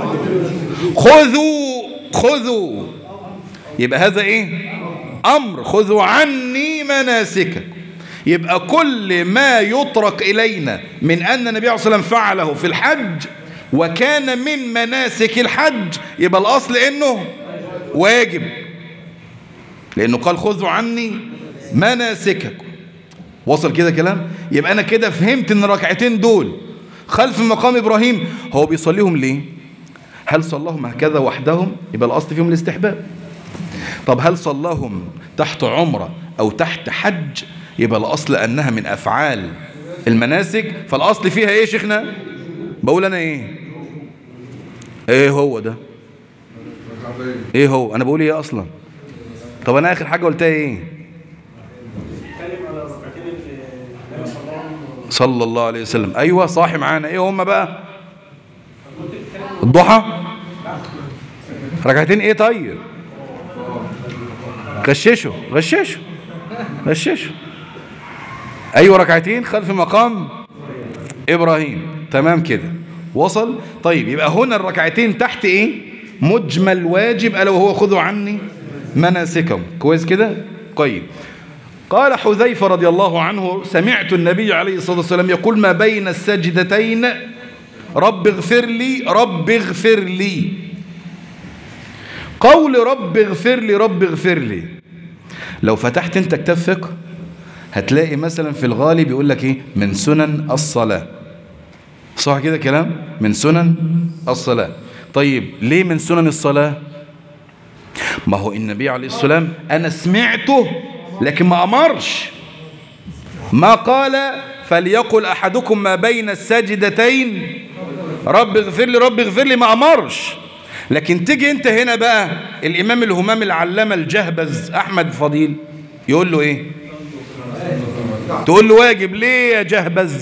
خذوا خذوا يبقى هذا إيه أمر خذوا عني مناسككم يبقى كل ما يترك إلينا من أن النبي عليه الصلاة والسلام فعله في الحج وكان من مناسك الحج يبقى الأصل إنه واجب لأنه قال خذوا عني مناسككم وصل كده كلام يبقى أنا كده فهمت إن الركعتين دول خلف مقام إبراهيم هو بيصليهم ليه هل صلاهم هكذا وحدهم يبقى الأصل فيهم الاستحباب طب هل صلاهم تحت عمرة أو تحت حج يبقى الأصل أنها من أفعال المناسك فالأصل فيها إيه شيخنا بقول أنا إيه إيه هو ده إيه هو أنا بقول إيه أصلا طب أنا آخر حاجة قلتها إيه صلى الله عليه وسلم أيوة صاحي معانا إيه هم بقى الضحى ركعتين إيه طيب غششوا غششوا غششوا أيوة ركعتين خلف مقام إبراهيم تمام كده وصل طيب يبقى هنا الركعتين تحت إيه مجمل واجب ألا وهو خذوا عني مناسكم كويس كده طيب قال حذيفة رضي الله عنه سمعت النبي عليه الصلاة والسلام يقول ما بين السجدتين رب اغفر لي رب اغفر لي قول رب اغفر لي رب اغفر لي لو فتحت انت كتاب فقه هتلاقي مثلا في الغالب يقول لك ايه من سنن الصلاة صح كده كلام من سنن الصلاة طيب ليه من سنن الصلاة ما هو النبي عليه الصلاة والسلام أنا سمعته لكن ما أمرش ما قال فليقل أحدكم ما بين السجدتين رب اغفر لي رب اغفر لي ما أمرش لكن تيجي انت هنا بقى الإمام الهمام العلامة الجهبذ أحمد فضيل يقول له إيه تقول له واجب ليه يا جهبذ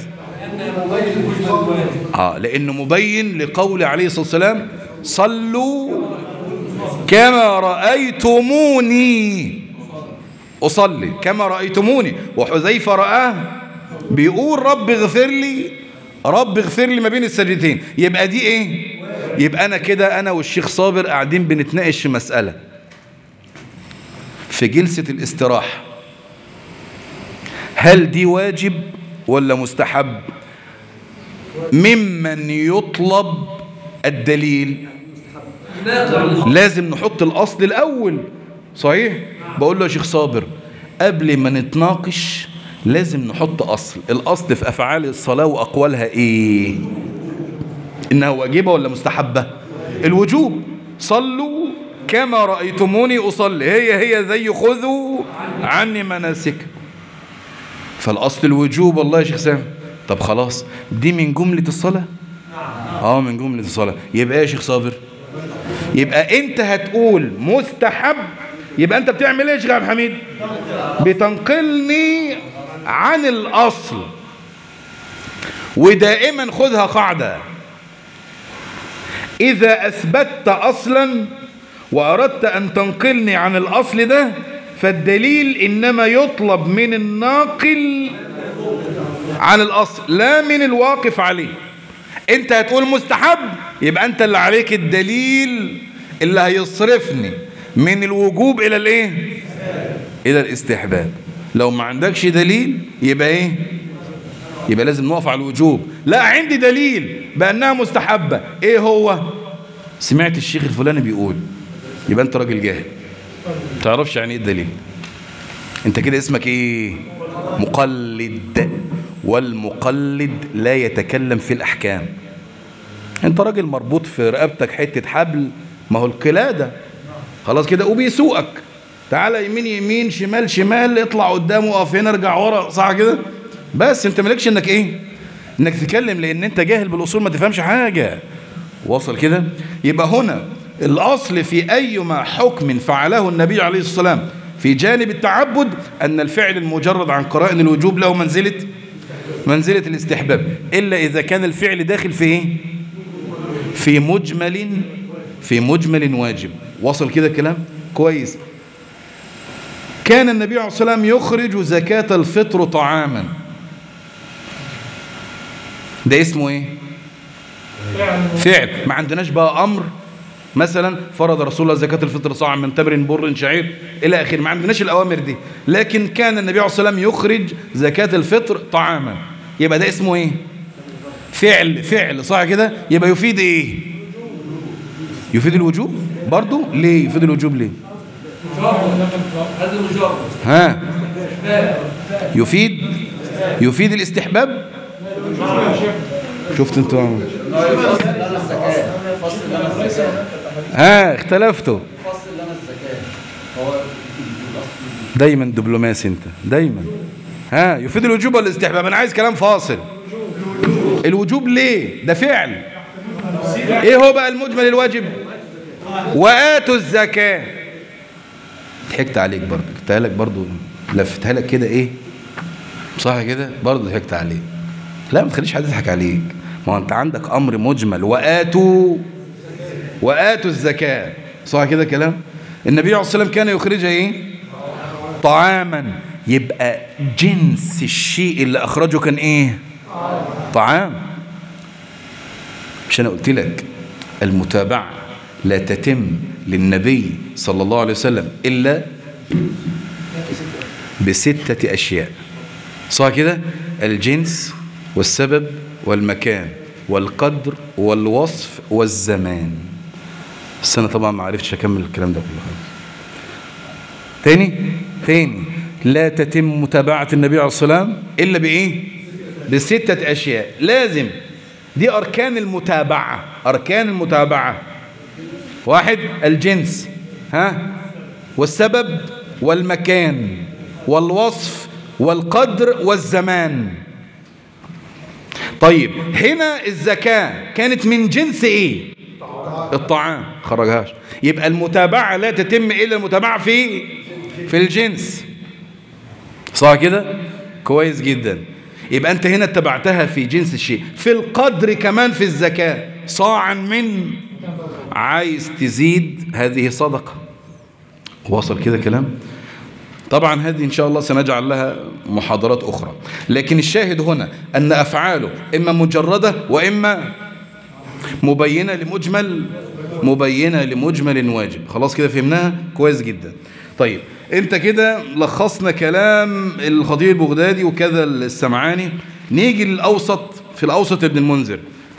آه لأنه مبين لقول عليه الصلاة والسلام صلوا كما رأيتموني أصلي كما رأيتموني وحذيفة رآه بيقول رب اغفر لي رب اغفر لي ما بين السجدتين يبقى دي ايه يبقى انا كده انا والشيخ صابر قاعدين بنتناقش في مسألة في جلسة الاستراحة هل دي واجب ولا مستحب ممن يطلب الدليل لازم نحط الأصل الأول صحيح بقول له يا شيخ صابر قبل ما نتناقش لازم نحط أصل الأصل في أفعال الصلاة وأقوالها إيه إنها واجبة ولا مستحبة الوجوب صلوا كما رأيتموني أصلي هي هي زي خذوا عني مناسك فالأصل الوجوب والله يا شيخ سام طب خلاص دي من جملة الصلاة اه من جملة الصلاة يبقى ايه يا شيخ صابر يبقى انت هتقول مستحب يبقى انت بتعمل ايه يا شيخ عبد الحميد بتنقلني عن الاصل ودائما خذها قاعدة اذا اثبتت اصلا واردت ان تنقلني عن الاصل ده فالدليل انما يطلب من الناقل عن الاصل لا من الواقف عليه انت هتقول مستحب يبقى انت اللي عليك الدليل اللي هيصرفني من الوجوب الى الايه الى الاستحباب لو ما عندكش دليل يبقى ايه يبقى لازم نقف على الوجوب لا عندي دليل بانها مستحبة ايه هو سمعت الشيخ الفلاني بيقول يبقى انت راجل جاهل تعرفش يعني ايه الدليل انت كده اسمك ايه مقلد والمقلد لا يتكلم في الأحكام انت راجل مربوط في رقبتك حتة حبل ما هو القلادة خلاص كده وبيسوقك تعالى يمين يمين شمال شمال اطلع قدام وقف هنا ارجع ورا صح كده بس انت مالكش انك ايه انك تتكلم لان انت جاهل بالاصول ما تفهمش حاجة وصل كده يبقى هنا الاصل في ايما حكم فعله النبي عليه الصلاة والسلام في جانب التعبد ان الفعل المجرد عن قرائن الوجوب له منزله منزلة الاستحباب إلا إذا كان الفعل داخل في إيه في مجمل في مجمل واجب وصل كده كلام كويس كان النبي عليه الصلاة والسلام يخرج زكاة الفطر طعاما ده اسمه ايه فعل ما عندناش بقى أمر مثلا فرض رسول الله زكاة الفطر صاع من تمر بر شعير إلى آخره ما عندناش الأوامر دي لكن كان النبي عليه الصلاة والسلام يخرج زكاة الفطر طعاما يبقى ده اسمه ايه فعل فعل صح كده يبقى يفيد ايه يفيد الوجوب برضو ليه يفيد الوجوب ليه ها يفيد يفيد الاستحباب شفت انتوا ها اختلفتوا دايما دبلوماسي انت دايما ها يفيد الوجوب ولا الاستحباب انا عايز كلام فاصل الوجوب ليه ده فعل ايه هو بقى المجمل الواجب واتوا الزكاه ضحكت عليك برضه قلتها لك برضه لفتها لك كده ايه صح كده برضه ضحكت عليك لا ما تخليش حد يضحك عليك ما هو انت عندك امر مجمل واتوا واتوا الزكاه صح كده كلام النبي عليه الصلاه والسلام كان يخرجها ايه طعاما يبقى جنس الشيء اللي اخرجه كان ايه طعام مش انا قلت لك المتابعه لا تتم للنبي صلى الله عليه وسلم الا بستة اشياء صح كده الجنس والسبب والمكان والقدر والوصف والزمان بس انا طبعا ما عرفتش اكمل الكلام ده كله خالص تاني تاني لا تتم متابعة النبي عليه الصلاة والسلام إلا بإيه بستة أشياء لازم دي أركان المتابعة أركان المتابعة واحد الجنس ها والسبب والمكان والوصف والقدر والزمان طيب هنا الزكاة كانت من جنس ايه الطعام خرجهاش يبقى المتابعة لا تتم إلا المتابعة في في الجنس صح كده كويس جدا يبقى أنت هنا اتبعتها في جنس الشيء في القدر كمان في الزكاة صاعا من عايز تزيد هذه صدقة وصل كده كلام طبعا هذه إن شاء الله سنجعل لها محاضرات أخرى لكن الشاهد هنا أن أفعاله إما مجردة وإما مبينة لمجمل مبينة لمجمل واجب خلاص كده فهمناها كويس جدا طيب انت كده لخصنا كلام الخطيب البغدادي وكذا السمعاني نيجي للأوسط في الأوسط ابن المنذر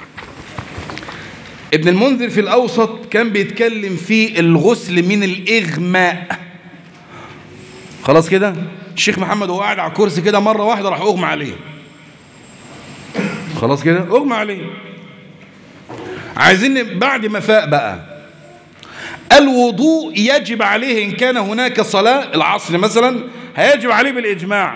ابن المنذر في الأوسط كان بيتكلم في الغسل من الإغماء خلاص كده الشيخ محمد وهو قاعد على الكرسي كده مرة واحدة راح أغمى عليه خلاص كده أغمى عليه عايزين بعد ما فاق بقى الوضوء يجب عليه إن كان هناك صلاة العصر مثلا هيجب عليه بالإجماع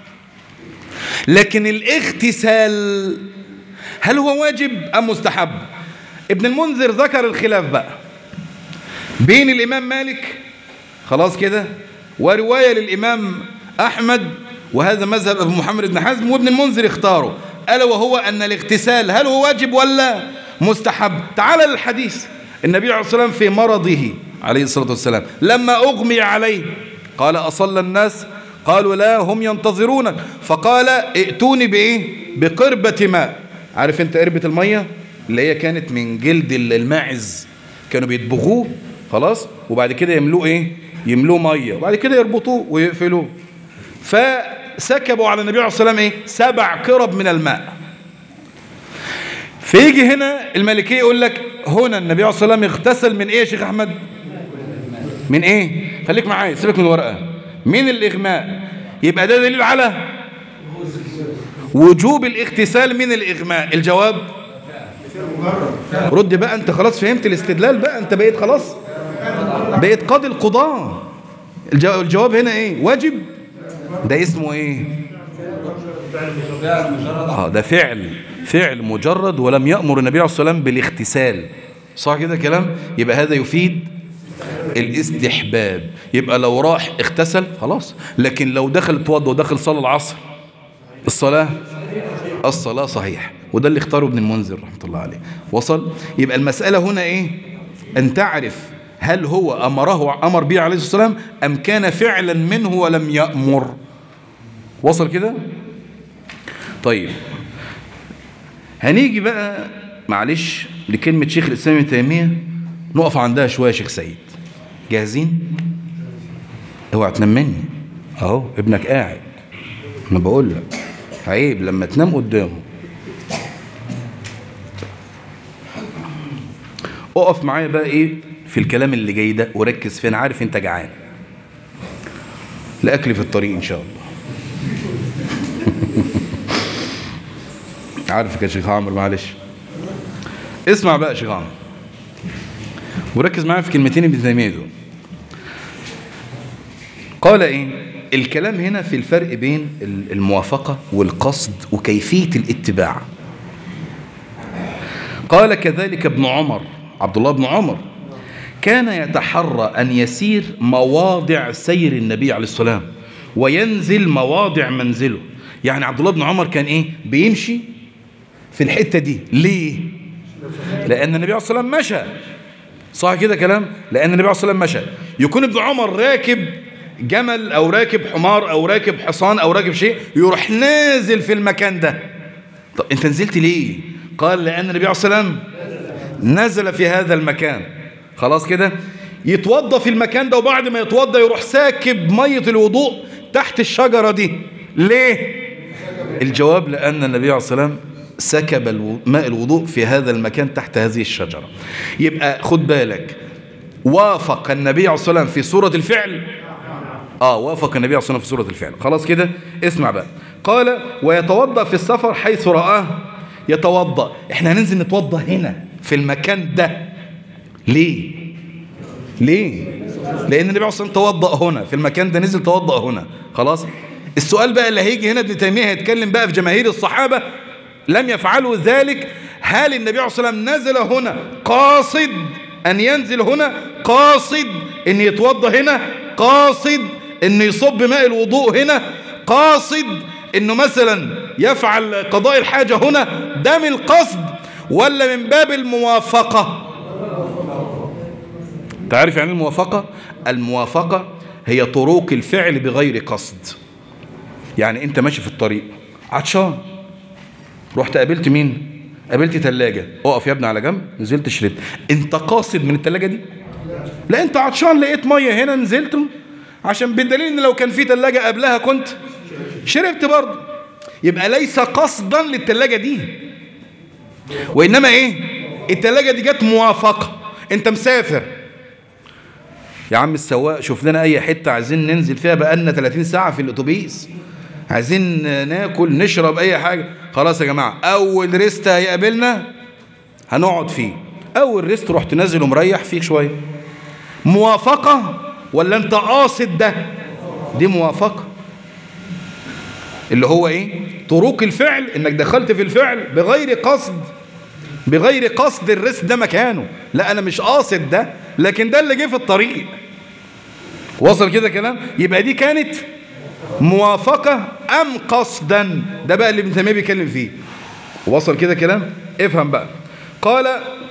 لكن الاغتسال هل هو واجب أم مستحب ابن المنذر ذكر الخلاف بقى بين الإمام مالك خلاص كده ورواية للإمام أحمد وهذا مذهب أبو محمد بن حزم وابن المنذر اختاره ألا وهو أن الاغتسال هل هو واجب ولا مستحب تعال للحديث النبي عليه الصلاة والسلام في مرضه عليه الصلاة والسلام لما أغمي عليه قال أصلى الناس قالوا لا هم ينتظرونك فقال ائتوني بإيه بقربة ماء عارف انت قربة المية اللي هي كانت من جلد الماعز كانوا بيدبغوه خلاص وبعد كده يملوه ايه يملوه مية وبعد كده يربطوه ويقفلوه فسكبوا على النبي عليه الصلاة والسلام ايه سبع كرب من الماء فيجي هنا الملكية يقول لك هنا النبي عليه الصلاة والسلام اغتسل من ايه يا شيخ احمد من ايه خليك معايا سيبك من الورقة من الاغماء يبقى ده دليل على وجوب الاغتسال من الاغماء الجواب رد بقى انت خلاص فهمت الاستدلال بقى انت بقيت خلاص بقيت قاضي القضاء الجو- الجواب هنا ايه واجب ده اسمه ايه اه ده فعل فعل مجرد ولم يأمر النبي عليه الصلاة والسلام بالاغتسال صح كده كلام يبقى هذا يفيد الاستحباب يبقى لو راح اغتسل خلاص لكن لو دخل اتوضى ودخل صلى العصر الصلاة الصلاة صحيح وده اللي اختاره ابن المنذر رحمة الله عليه وصل يبقى المسألة هنا ايه ان تعرف هل هو أمره أمر به عليه الصلاة والسلام أم كان فعلا منه ولم يأمر وصل كده طيب هنيجي بقى معلش لكلمة شيخ الإسلام ابن تيمية نقف عندها شوية يا شيخ سيد جاهزين اوعى تنام مني اهو ابنك قاعد انا بقول لك عيب لما تنام قدامه اقف معايا بقى ايه في الكلام اللي جاي ده وركز فيه انا عارف انت جعان لاكل في الطريق ان شاء الله عارفك يا شيخ عمرو معلش اسمع بقى يا شيخ عمرو وركز معايا في كلمتين ابن تيميه دول قال ايه الكلام هنا في الفرق بين الموافقة والقصد وكيفية الاتباع قال كذلك ابن عمر عبد الله بن عمر كان يتحرى أن يسير مواضع سير النبي عليه السلام وينزل مواضع منزله يعني عبد الله بن عمر كان ايه بيمشي في الحتة دي ليه لأن النبي عليه الصلاة والسلام مشى صح كده كلام لأن النبي عليه الصلاة والسلام مشى يكون ابن عمر راكب جمل أو راكب حمار أو راكب حصان أو راكب شيء يروح نازل في المكان ده طب أنت نزلت ليه قال لأن النبي عليه الصلاة والسلام نزل في هذا المكان خلاص كده يتوضى في المكان ده وبعد ما يتوضى يروح ساكب مية الوضوء تحت الشجرة دي ليه الجواب لأن النبي عليه الصلاة والسلام سكب ماء الوضوء في هذا المكان تحت هذه الشجرة يبقى خد بالك وافق النبي عليه الصلاة والسلام في سورة الفعل آه وافق النبي عليه الصلاة والسلام في سورة الفعل خلاص كده اسمع بقى قال ويتوضأ في السفر حيث رآه يتوضأ احنا هننزل نتوضأ هنا في المكان ده ليه ليه لأن النبي عليه الصلاة والسلام توضأ هنا في المكان ده نزل توضأ هنا خلاص السؤال بقى اللي هيجي هنا ابن تيمية هيتكلم بقى في جماهير الصحابة لم يفعلوا ذلك هل النبي عليه الصلاة والسلام نزل هنا قاصد أن ينزل هنا قاصد أن يتوضى هنا قاصد أن يصب ماء الوضوء هنا قاصد أنه مثلا يفعل قضاء الحاجة هنا ده من القصد ولا من باب الموافقة تعرف يعني الموافقة الموافقة هي طرق الفعل بغير قصد يعني انت ماشي في الطريق عطشان رحت قابلت مين قابلت تلاجة اقف يا ابني على جنب نزلت شربت انت قاصد من التلاجة دي لا انت عطشان لقيت مية هنا نزلت عشان بالدليل ان لو كان في تلاجة قبلها كنت شربت برضه يبقى ليس قصدا للتلاجة دي وإنما إيه التلاجة دي جت موافقة أنت مسافر يا عم السواق شوف لنا أي حتة عايزين ننزل فيها بقالنا 30 ساعة في الأتوبيس عايزين ناكل نشرب أي حاجة خلاص يا جماعة أول ريست هيقابلنا هنقعد فيه أول ريست رحت نازل ومريح فيه شوية موافقة ولا أنت قاصد ده دي موافقة اللي هو ايه طرق الفعل انك دخلت في الفعل بغير قصد بغير قصد الرزق ده مكانه لا انا مش قاصد ده لكن ده اللي جه في الطريق وصل كده كلام يبقى دي كانت موافقة ام قصدا ده بقى اللي ابن تيميه بيتكلم فيه وصل كده كلام افهم بقى قال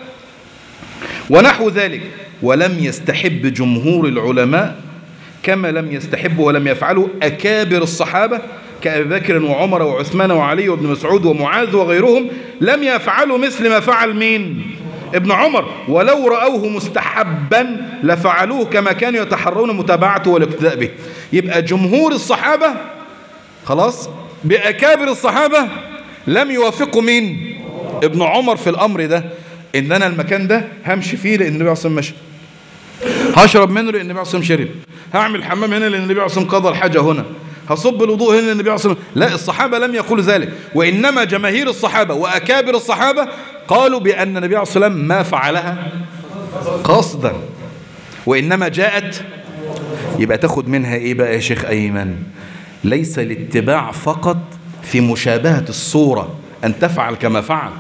ونحو ذلك ولم يستحب جمهور العلماء كما لم يستحب ولم يفعلوا أكابر الصحابة كأبي بكر وعمر وعثمان وعلي وابن مسعود ومعاذ وغيرهم لم يفعلوا مثل ما فعل مين ابن عمر ولو رأوه مستحبا لفعلوه كما كانوا يتحرون متابعته والاقتداء به يبقى جمهور الصحابة خلاص بأكابر الصحابة لم يوافقوا مين ابن عمر في الأمر ده إن أنا المكان ده همشي فيه لأن النبي عليه الصلاة والسلام مشى هشرب منه لأن النبي عليه الصلاة والسلام شرب هعمل حمام هنا لأن النبي عليه الصلاة والسلام قضى الحاجة هنا هصب الوضوء هنا لأن النبي عليه الصلاة والسلام لا الصحابة لم يقولوا ذلك وإنما جماهير الصحابة وأكابر الصحابة قالوا بأن النبي عليه الصلاة والسلام ما فعلها قصدا وإنما جاءت يبقى تاخد منها إيه بقى يا شيخ أيمن ليس الاتباع فقط في مشابهة الصورة أن تفعل كما فعل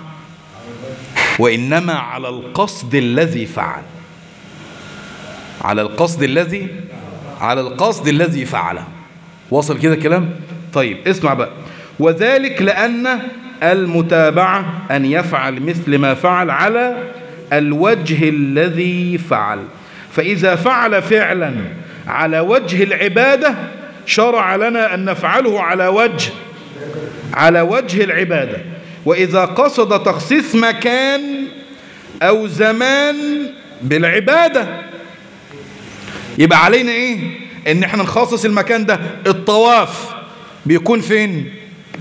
وإنما على القصد الذي فعل على القصد الذي على القصد الذي فعله وصل كده كلام طيب اسمع بقى وذلك لأن المتابعة أن يفعل مثل ما فعل على الوجه الذي فعل فإذا فعل فعلا على وجه العبادة شرع لنا أن نفعله على وجه على وجه العبادة وإذا قصد تخصيص مكان أو زمان بالعبادة يبقى علينا إيه إن احنا نخصص المكان ده الطواف بيكون فين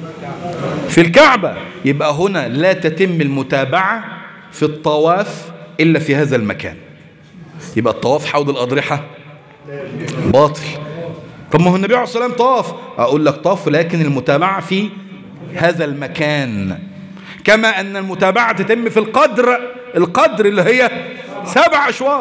في الكعبة يبقى هنا لا تتم المتابعة في الطواف إلا في هذا المكان يبقى الطواف حول الأضرحة باطل طب ما هو النبي عليه الصلاة والسلام طاف أقول لك طاف لكن المتابعة في هذا المكان كما أن المتابعة تتم في القدر القدر اللي هي سبع أشواط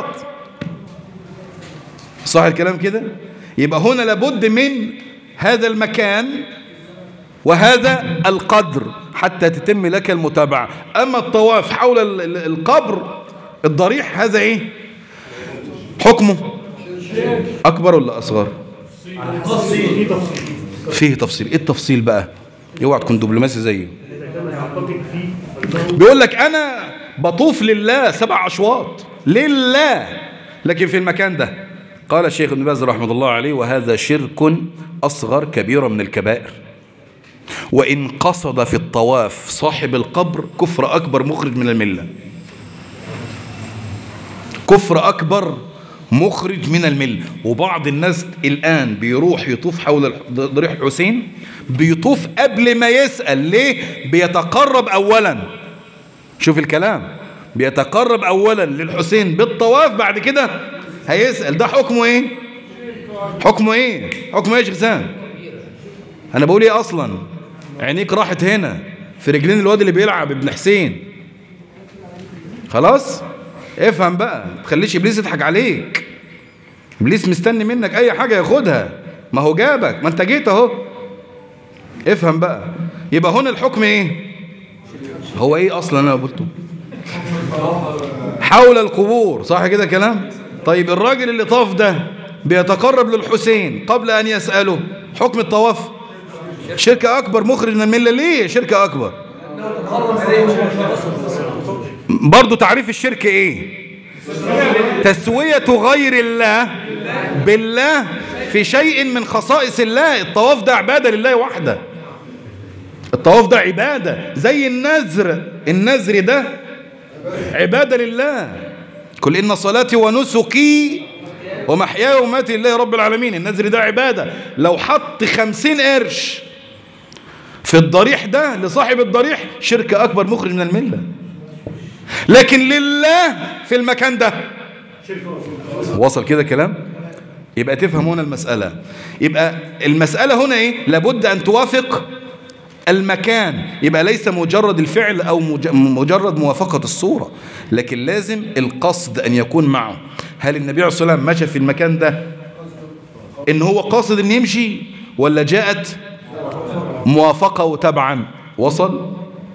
صح الكلام كده يبقى هنا لابد من هذا المكان وهذا القدر حتى تتم لك المتابعة أما الطواف حول القبر الضريح هذا إيه حكمه أكبر ولا أصغر فيه تفصيل إيه التفصيل بقى اوعى تكون دبلوماسي زيه بيقول لك أنا بطوف لله سبع أشواط لله لكن في المكان ده قال الشيخ ابن باز رحمه الله عليه وهذا شرك أصغر كبيرة من الكبائر وإن قصد في الطواف صاحب القبر كفر أكبر مخرج من الملة كفر أكبر مخرج من الملة وبعض الناس الآن بيروح يطوف حول ضريح الحسين بيطوف قبل ما يسأل ليه بيتقرب أولا شوف الكلام بيتقرب أولا للحسين بالطواف بعد كده هيسأل ده حكمه ايه حكمه ايه حكمه ايه يا شيخ انا بقول ايه اصلا عينيك راحت هنا في رجلين الواد اللي بيلعب ابن حسين خلاص افهم بقى ما تخليش ابليس يضحك عليك ابليس مستني منك اي حاجه ياخدها ما هو جابك ما انت جيت اهو افهم بقى يبقى هنا الحكم ايه هو ايه اصلا انا قلته حول القبور صح كده كلام طيب الراجل اللي طاف ده بيتقرب للحسين قبل ان يساله حكم الطواف شركة أكبر مخرج من الملة ليه شركة أكبر برضو تعريف الشرك إيه تسوية غير الله بالله في شيء من خصائص الله الطواف ده عبادة لله وحده الطواف ده عبادة زي النذر النذر ده عبادة لله قل إن صلاتي ونسكي ومحياي وماتي لله رب العالمين النذر ده عبادة لو حط خمسين قرش في الضريح ده لصاحب الضريح شرك أكبر مخرج من الملة لكن لله في المكان ده وصل كده كلام يبقى تفهم هنا المسألة يبقى المسألة هنا ايه لابد أن توافق المكان يبقى ليس مجرد الفعل أو مجرد موافقة الصورة لكن لازم القصد أن يكون معه هل النبي عليه الصلاة والسلام مشى في المكان ده إن هو قاصد أن يمشي ولا جاءت موافقة وتبعا وصل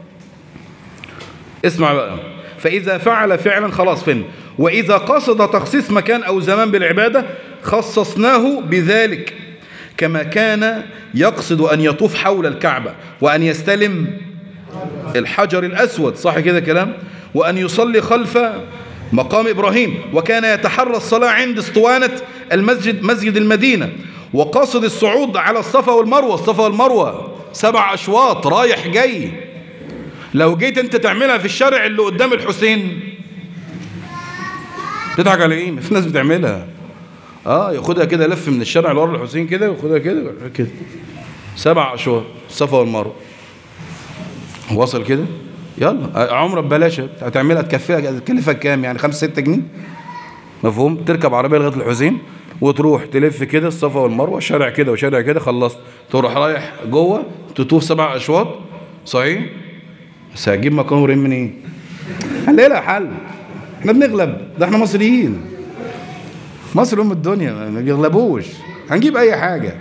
اسمع بقى فإذا فعل فعلا خلاص فين وإذا قصد تخصيص مكان أو زمان بالعبادة خصصناه بذلك كما كان يقصد أن يطوف حول الكعبة وأن يستلم الحجر الأسود صح كده كلام وأن يصلي خلف مقام إبراهيم وكان يتحرى الصلاة عند اسطوانة المسجد مسجد المدينة وقاصد الصعود على الصفا والمروة الصفا والمروة سبع أشواط رايح جاي لو جيت انت تعملها في الشارع اللي قدام الحسين تضحك على ايه في ناس بتعملها اه ياخدها كده لف من الشارع اللي ورا الحسين كده وياخدها كده كده سبع اشواط الصفا والمروه وصل كده يلا عمره ببلاش هتعملها تكفيها تكلفك كام يعني 5 6 جنيه مفهوم تركب عربيه لغايه الحسين وتروح تلف كده الصفا والمروه شارع كده وشارع كده خلصت تروح رايح جوه تطوف سبع اشواط صحيح بس هجيب مكان ورين منين إيه؟ هنلاقي حل احنا بنغلب ده احنا مصريين مصر ام الدنيا ما بيغلبوش هنجيب اي حاجه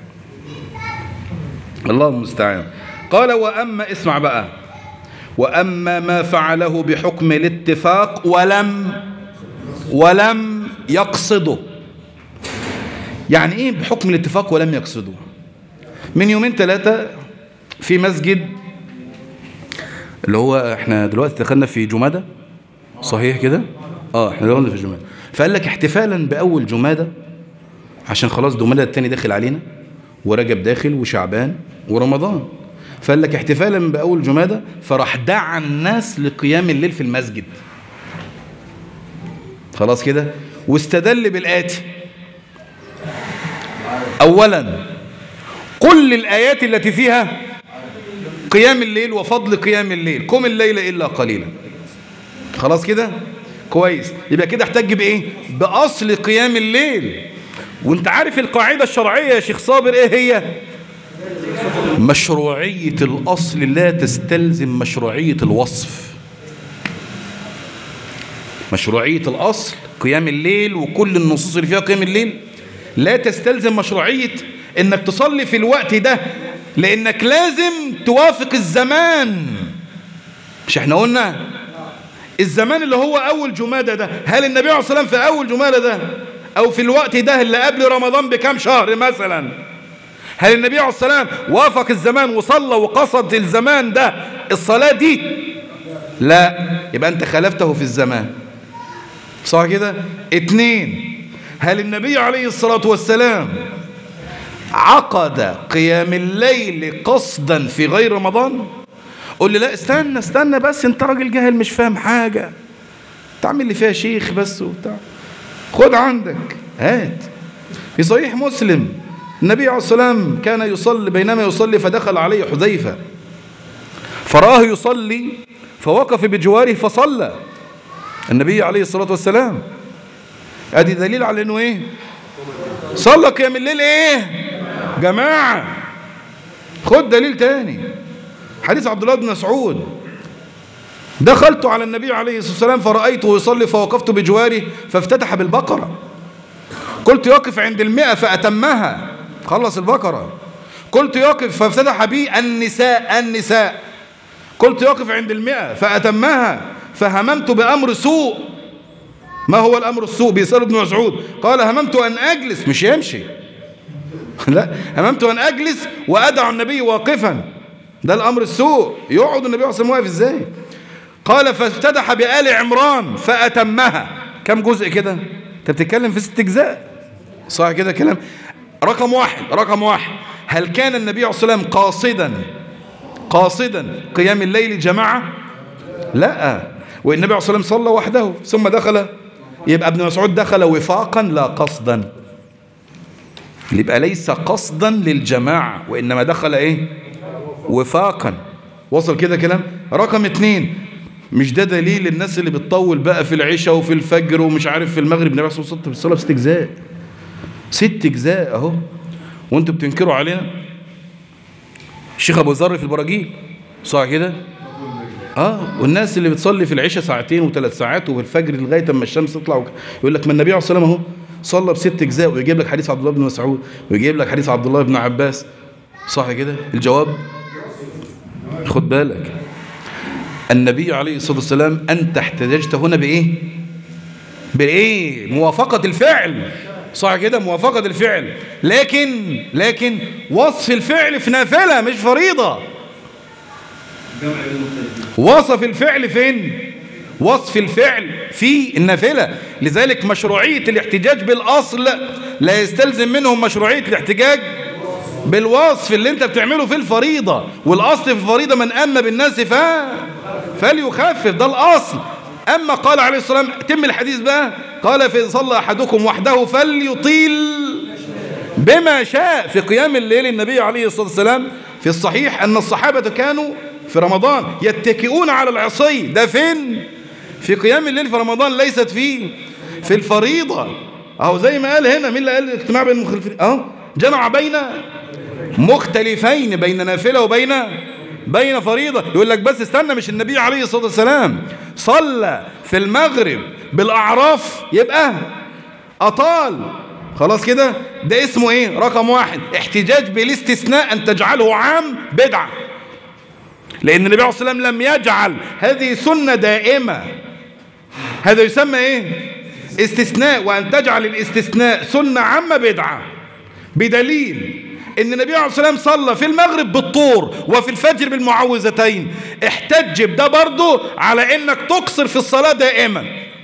الله المستعان قال واما اسمع بقى واما ما فعله بحكم الاتفاق ولم ولم يقصده يعني ايه بحكم الاتفاق ولم يقصده من يومين ثلاثه في مسجد اللي هو احنا دلوقتي دخلنا في جمادة صحيح كده اه احنا دخلنا في جمادة فقال لك احتفالا بأول جمادة عشان خلاص جمادة التاني داخل علينا ورجب داخل وشعبان ورمضان فقال لك احتفالا بأول جمادة فراح دعا الناس لقيام الليل في المسجد خلاص كده واستدل بالآتي أولا كل الآيات التي فيها قيام الليل وفضل قيام الليل قم الليل إلا قليلا خلاص كده كويس يبقى كده احتج بإيه بأصل قيام الليل وانت عارف القاعدة الشرعية يا شيخ صابر ايه هي مشروعية الأصل لا تستلزم مشروعية الوصف مشروعية الأصل قيام الليل وكل النصوص اللي فيها قيام الليل لا تستلزم مشروعية انك تصلي في الوقت ده لانك لازم توافق الزمان مش احنا قلنا الزمان اللي هو اول جمادة ده هل النبي عليه الصلاة والسلام في اول جمادة ده او في الوقت ده اللي قبل رمضان بكام شهر مثلا هل النبي عليه الصلاة والسلام وافق الزمان وصلى وقصد الزمان ده الصلاة دي لا يبقى انت خالفته في الزمان صح كده اتنين هل النبي عليه الصلاة والسلام عقد قيام الليل قصدا في غير رمضان قول لي لا استنى استنى بس انت راجل جاهل مش فاهم حاجة تعمل لي فيها شيخ بس وبتاع خد عندك هات في صحيح مسلم النبي عليه الصلاة والسلام كان يصلي بينما يصلي فدخل عليه حذيفة فرآه يصلي فوقف بجواره فصلى النبي عليه الصلاة والسلام ادي دليل على انه ايه صلى قيام الليل ايه جماعة خد دليل تاني حديث عبد الله بن مسعود دخلت على النبي عليه الصلاة والسلام فرأيته يصلي فوقفت بجواره فافتتح بالبقرة قلت يقف عند المئة فأتمها خلص البقرة قلت يقف فافتتح بي النساء النساء قلت يقف عند المئة فأتمها فهممت بأمر سوء ما هو الأمر السوء بيسأل ابن مسعود قال هممت أن أجلس مش يمشي لا هممت أن أجلس وأدع النبي واقفا ده الأمر السوء يقعد النبي عليه واقف إزاي قال فافتتح بآل عمران فأتمها كم جزء كده انت بتتكلم في ست أجزاء صح كده كلام رقم واحد رقم واحد هل كان النبي عليه الصلاة والسلام قاصدا قاصدا قيام الليل جماعة لا والنبي عليه الصلاة والسلام صلى وحده ثم دخل يبقى ابن مسعود دخل وفاقا لا قصدا يبقى ليس قصدا للجماعة وإنما دخل إيه وفاقا وصل كده كلام رقم اتنين مش ده دليل الناس اللي بتطول بقى في العشاء وفي الفجر ومش عارف في المغرب النبي عليه الصلاة والسلام ست اجزاء ست اجزاء اهو وانتوا بتنكروا علينا الشيخ ابو ذر في البراجيل صح كده اه والناس اللي بتصلي في العشاء ساعتين وثلاث ساعات وفي الفجر لغايه اما الشمس تطلع وك... يقول لك ما النبي عليه الصلاه والسلام اهو صلى بست اجزاء ويجيب لك حديث عبد الله بن مسعود ويجيب لك حديث عبد الله بن عباس صح كده الجواب خد بالك النبي عليه الصلاه والسلام انت احتججت هنا بايه بايه موافقه الفعل صح كده موافقه الفعل لكن لكن وصف الفعل في نافله مش فريضه وصف الفعل فين وصف الفعل في النافلة لذلك مشروعية الاحتجاج بالأصل لا يستلزم منهم مشروعية الاحتجاج بالوصف اللي انت بتعمله في الفريضة والأصل في الفريضة من أما بالناس ف... فليخفف ده الأصل أما قال عليه الصلاة والسلام تم الحديث بقى قال في صلى أحدكم وحده فليطيل بما شاء في قيام الليل النبي عليه الصلاة والسلام في الصحيح أن الصحابة كانوا في رمضان يتكئون على العصي ده فين في قيام الليل في رمضان ليست في في الفريضة اهو زي ما قال هنا مين اللي قال الاجتماع بين المختلفين اهو جمع بين مختلفين بين نافلة وبين بين فريضة يقول لك بس استنى مش النبي عليه الصلاة والسلام صلى في المغرب بالأعراف يبقى أطال خلاص كده ده اسمه ايه رقم واحد احتجاج بالاستثناء ان تجعله عام بدعه لأن النبي عليه الصلاة والسلام لم يجعل هذه سنة دائمة هذا يسمى إيه استثناء وأن تجعل الاستثناء سنة عامة بدعة بدليل ان النبي عليه الصلاه والسلام صلى في المغرب بالطور وفي الفجر بالمعوذتين احتج بده برضه على انك تقصر في الصلاه دائما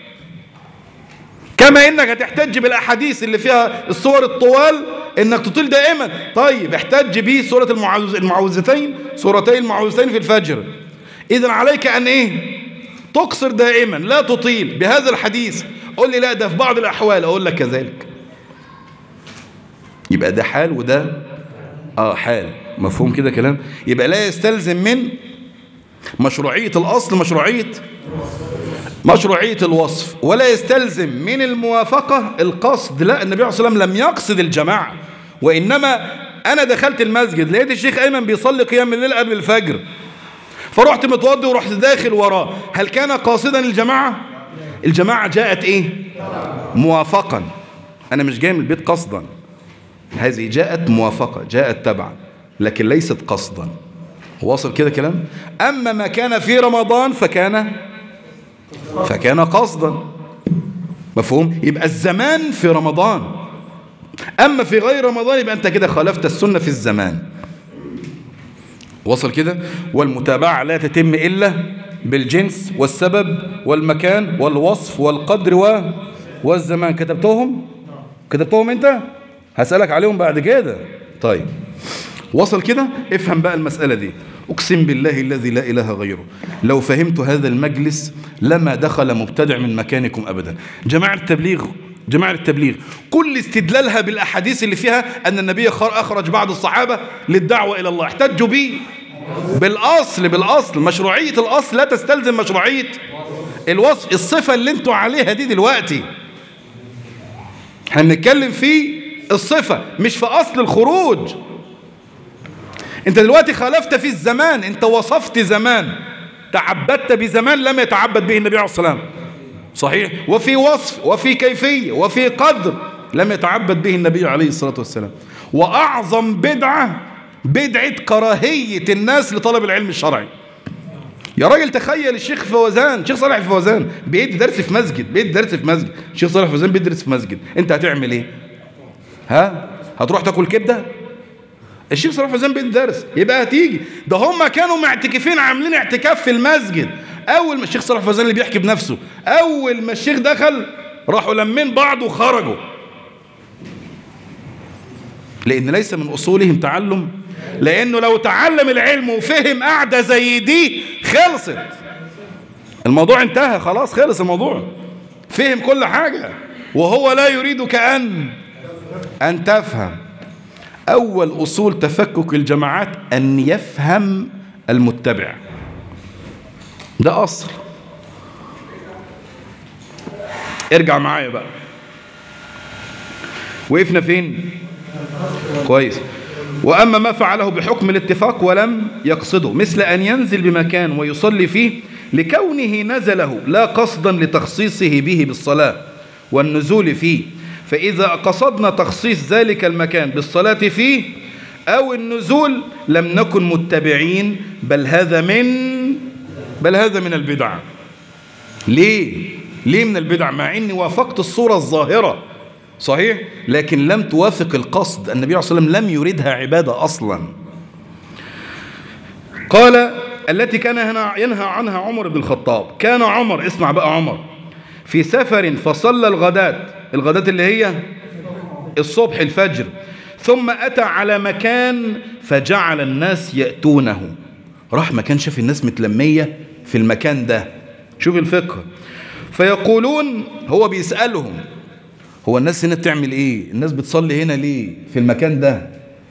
كما انك هتحتج بالاحاديث اللي فيها الصور الطوال انك تطيل دائما طيب احتج به سوره المعوذ المعوذتين سورتي المعوذتين في الفجر اذا عليك ان ايه تقصر دائما لا تطيل بهذا الحديث قول لي لا ده في بعض الاحوال اقول لك كذلك يبقى ده حال وده اه حال مفهوم كده كلام يبقى لا يستلزم من مشروعية الأصل مشروعية مشروعية الوصف ولا يستلزم من الموافقة القصد لا النبي عليه الصلاة والسلام لم يقصد الجماعة وإنما أنا دخلت المسجد لقيت الشيخ أيمن بيصلي قيام الليل قبل الفجر فرحت متوضي ورحت داخل وراه هل كان قاصدا الجماعة الجماعة جاءت إيه موافقا أنا مش جاي من البيت قصدا هذه جاءت موافقة جاءت تبعا لكن ليست قصدا واصل كده كلام أما ما كان في رمضان فكان فكان قصدا مفهوم يبقى الزمان في رمضان أما في غير رمضان يبقى أنت كده خالفت السنة في الزمان وصل كده والمتابعة لا تتم إلا بالجنس والسبب والمكان والوصف والقدر و... والزمان كتبتهم كتبتهم أنت هسألك عليهم بعد كده طيب وصل كده افهم بقى المسألة دي أقسم بالله الذي لا إله غيره لو فهمت هذا المجلس لما دخل مبتدع من مكانكم أبدا جماعة التبليغ جماعة التبليغ كل استدلالها بالأحاديث اللي فيها أن النبي أخرج بعض الصحابة للدعوة إلى الله احتجوا به بالأصل بالأصل مشروعية الأصل لا تستلزم مشروعية الوصف الصفة اللي انتوا عليها دي دلوقتي هنتكلم في الصفة مش في أصل الخروج انت دلوقتي خالفت في الزمان انت وصفت زمان تعبدت بزمان لم يتعبد به النبي عليه الصلاة والسلام صحيح وفي وصف وفي كيفية وفي قدر لم يتعبد به النبي عليه الصلاة والسلام وأعظم بدعة بدعة كراهية الناس لطلب العلم الشرعي يا راجل تخيل الشيخ فوزان الشيخ صالح فوزان بيدي درس في مسجد بيدي درس في مسجد الشيخ صالح فوزان بيدرس في مسجد انت هتعمل ايه ها هتروح تاكل كبده الشيخ صلاح فوزان بيدي درس يبقى هتيجي ده هم كانوا معتكفين عاملين اعتكاف في المسجد اول ما الشيخ صلاح فوزان اللي بيحكي بنفسه اول ما الشيخ دخل راحوا لمين بعض وخرجوا لأن ليس من أصولهم تعلم لأنه لو تعلم العلم وفهم قاعدة زي دي خلصت الموضوع انتهى خلاص خلص الموضوع فهم كل حاجة وهو لا يريدك أن أن تفهم أول أصول تفكك الجماعات أن يفهم المتبع ده أصل ارجع معايا بقى وقفنا فين كويس وأما ما فعله بحكم الاتفاق ولم يقصده مثل أن ينزل بمكان ويصلي فيه لكونه نزله لا قصدا لتخصيصه به بالصلاة والنزول فيه فإذا قصدنا تخصيص ذلك المكان بالصلاة فيه أو النزول لم نكن متبعين بل هذا من بل هذا من البدع ليه؟ ليه من البدع مع أني وافقت الصورة الظاهرة صحيح لكن لم توافق القصد النبي عليه الصلاة والسلام لم يريدها عبادة أصلا قال التي كان هنا ينهى عنها عمر بن الخطاب كان عمر اسمع بقى عمر في سفر فصلى الغداة الغداة اللي هي الصبح الفجر ثم أتى على مكان فجعل الناس يأتونه راح مكان شاف الناس متلمية في المكان ده شوف الفقه فيقولون هو بيسألهم هو الناس هنا بتعمل ايه الناس بتصلي هنا ليه في المكان ده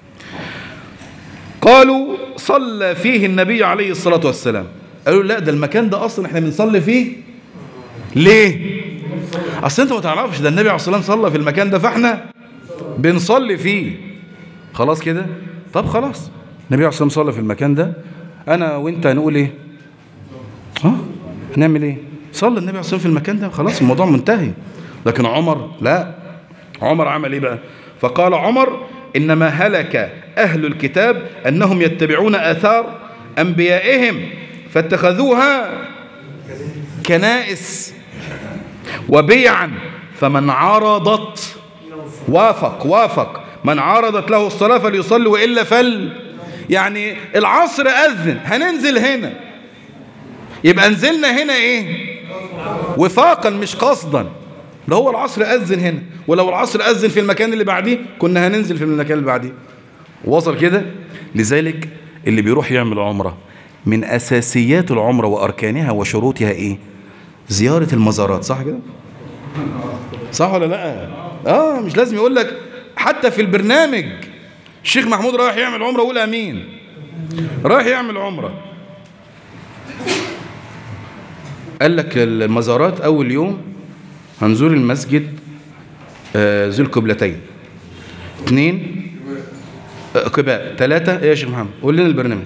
قالوا صلى فيه النبي عليه الصلاة والسلام قالوا لا ده المكان ده اصلا احنا بنصلي فيه ليه اصل انت ما تعرفش ده النبي عليه الصلاة والسلام صلى في المكان ده فاحنا بنصلي فيه خلاص كده طب خلاص النبي عليه الصلاة والسلام صلى في المكان ده انا وانت هنقول ايه ها هنعمل ايه صلى النبي عليه الصلاة والسلام في المكان ده خلاص الموضوع منتهي لكن عمر لا عمر عمل ايه بقى فقال عمر انما هلك اهل الكتاب انهم يتبعون اثار انبيائهم فاتخذوها كنائس وبيعا فمن عرضت وافق وافق من عرضت له الصلاة فليصلي وإلا فل يعني العصر أذن هننزل هنا يبقى نزلنا هنا إيه وفاقا مش قصدا ده هو العصر أذن هنا ولو العصر أذن في المكان اللي بعديه كنا هننزل في المكان اللي بعديه وصل كده لذلك اللي بيروح يعمل عمرة من أساسيات العمرة وأركانها وشروطها إيه زيارة المزارات صح كده صح ولا لا آه مش لازم يقول لك حتى في البرنامج الشيخ محمود رايح يعمل عمرة وقول أمين رايح يعمل عمرة قال لك المزارات أول يوم هنزور المسجد آه ذو القبلتين اثنين آه قباء ثلاثة ايه يا شيخ محمد قول لنا البرنامج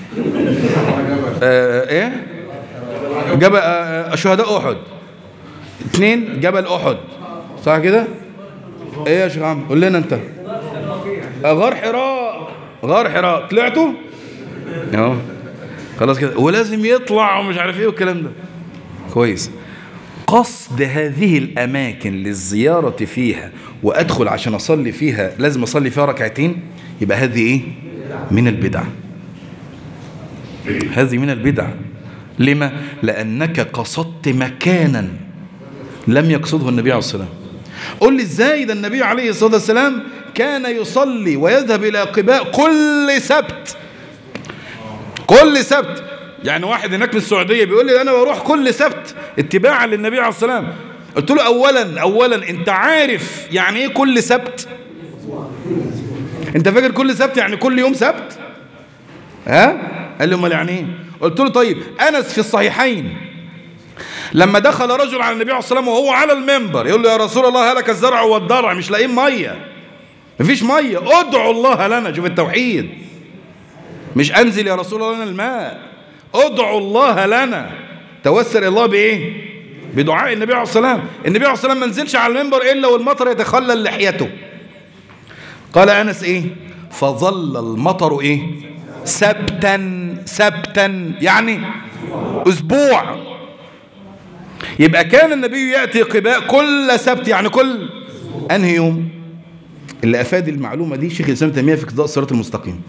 آه ايه جبل آه شهداء احد اثنين جبل احد صح كده ايه يا شيخ محمد قول لنا انت آه غار حراء غار حراء طلعتوا اهو خلاص كده ولازم يطلع ومش عارف ايه والكلام ده كويس قصد هذه الأماكن للزيارة فيها وأدخل عشان أصلي فيها لازم أصلي فيها ركعتين يبقى هذه إيه؟ من البدع هذه من البدع لما؟ لأنك قصدت مكانا لم يقصده النبي عليه الصلاة والسلام قل لي إزاي ده النبي عليه الصلاة والسلام كان يصلي ويذهب إلى قباء كل سبت كل سبت يعني واحد هناك من السعودية بيقول لي أنا بروح كل سبت اتباعا للنبي عليه الصلاة والسلام قلت له أولا أولا أنت عارف يعني إيه كل سبت أنت فاكر كل سبت يعني كل يوم سبت ها قال لي امال يعني ايه قلت له طيب أنس في الصحيحين لما دخل رجل على النبي عليه الصلاة والسلام وهو على المنبر يقول له يا رسول الله هلك الزرع والضرع مش لاقيين مية مفيش مية ادعوا الله لنا شوف التوحيد مش أنزل يا رسول الله لنا الماء ادعوا الله لنا توسل الله بايه بدعاء النبي عليه الصلاه والسلام النبي عليه الصلاه والسلام ما نزلش على المنبر الا والمطر يتخلل لحيته قال انس ايه فظل المطر ايه سبتا سبتا يعني اسبوع يبقى كان النبي ياتي قباء كل سبت يعني كل انهي يوم اللي افاد المعلومه دي شيخ الاسلام تيميه في قضاء الصراط المستقيم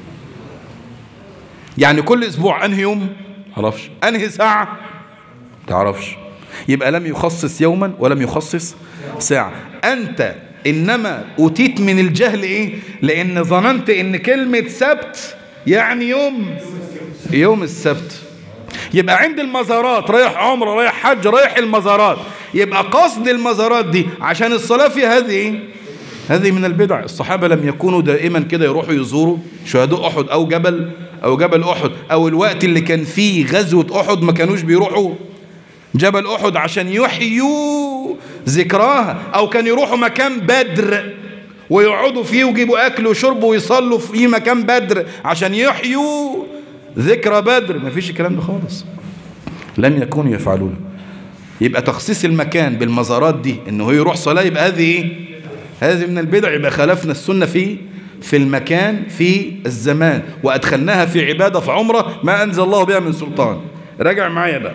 يعني كل اسبوع انهي يوم تعرفش انهي ساعة تعرفش يبقى لم يخصص يوما ولم يخصص ساعة انت إنما أوتيت من الجهل إيه لأن ظننت إن كلمة سبت يعني يوم يوم السبت يبقى عند المزارات رايح عمره رايح حج رايح المزارات يبقى قصد المزارات دي عشان الصلاة في هذه إيه؟ هذه من البدع الصحابة لم يكونوا دائما كده يروحوا يزوروا شهداء أحد أو جبل أو جبل أحد أو الوقت اللي كان فيه غزوة أحد ما كانوش بيروحوا جبل أحد عشان يحيوا ذكراها أو كان يروحوا مكان بدر ويقعدوا فيه ويجيبوا أكل وشرب ويصلوا في مكان بدر عشان يحيوا ذكرى بدر ما فيش الكلام ده خالص لم يكونوا يفعلونه يبقى تخصيص المكان بالمزارات دي انه يروح صلاة يبقى هذه ايه هذه من البدع يبقى خالفنا السنة في في المكان في الزمان وأدخلناها في عبادة في عمرة ما أنزل الله بها من سلطان راجع معايا بقى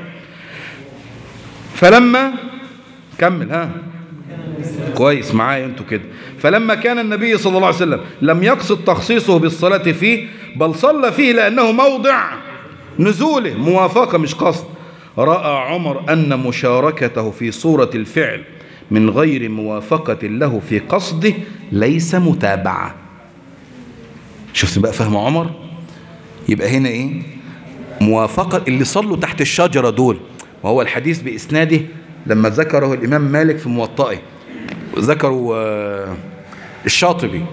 فلما كمل ها كويس معايا انتوا كده فلما كان النبي صلى الله عليه وسلم لم يقصد تخصيصه بالصلاة فيه بل صلى فيه لأنه موضع نزوله موافقة مش قصد رأى عمر أن مشاركته في صورة الفعل من غير موافقة له في قصده ليس متابعة شفت بقى فهم عمر يبقى هنا ايه موافقة اللي صلوا تحت الشجرة دول وهو الحديث بإسناده لما ذكره الإمام مالك في موطئه ذكروا الشاطبي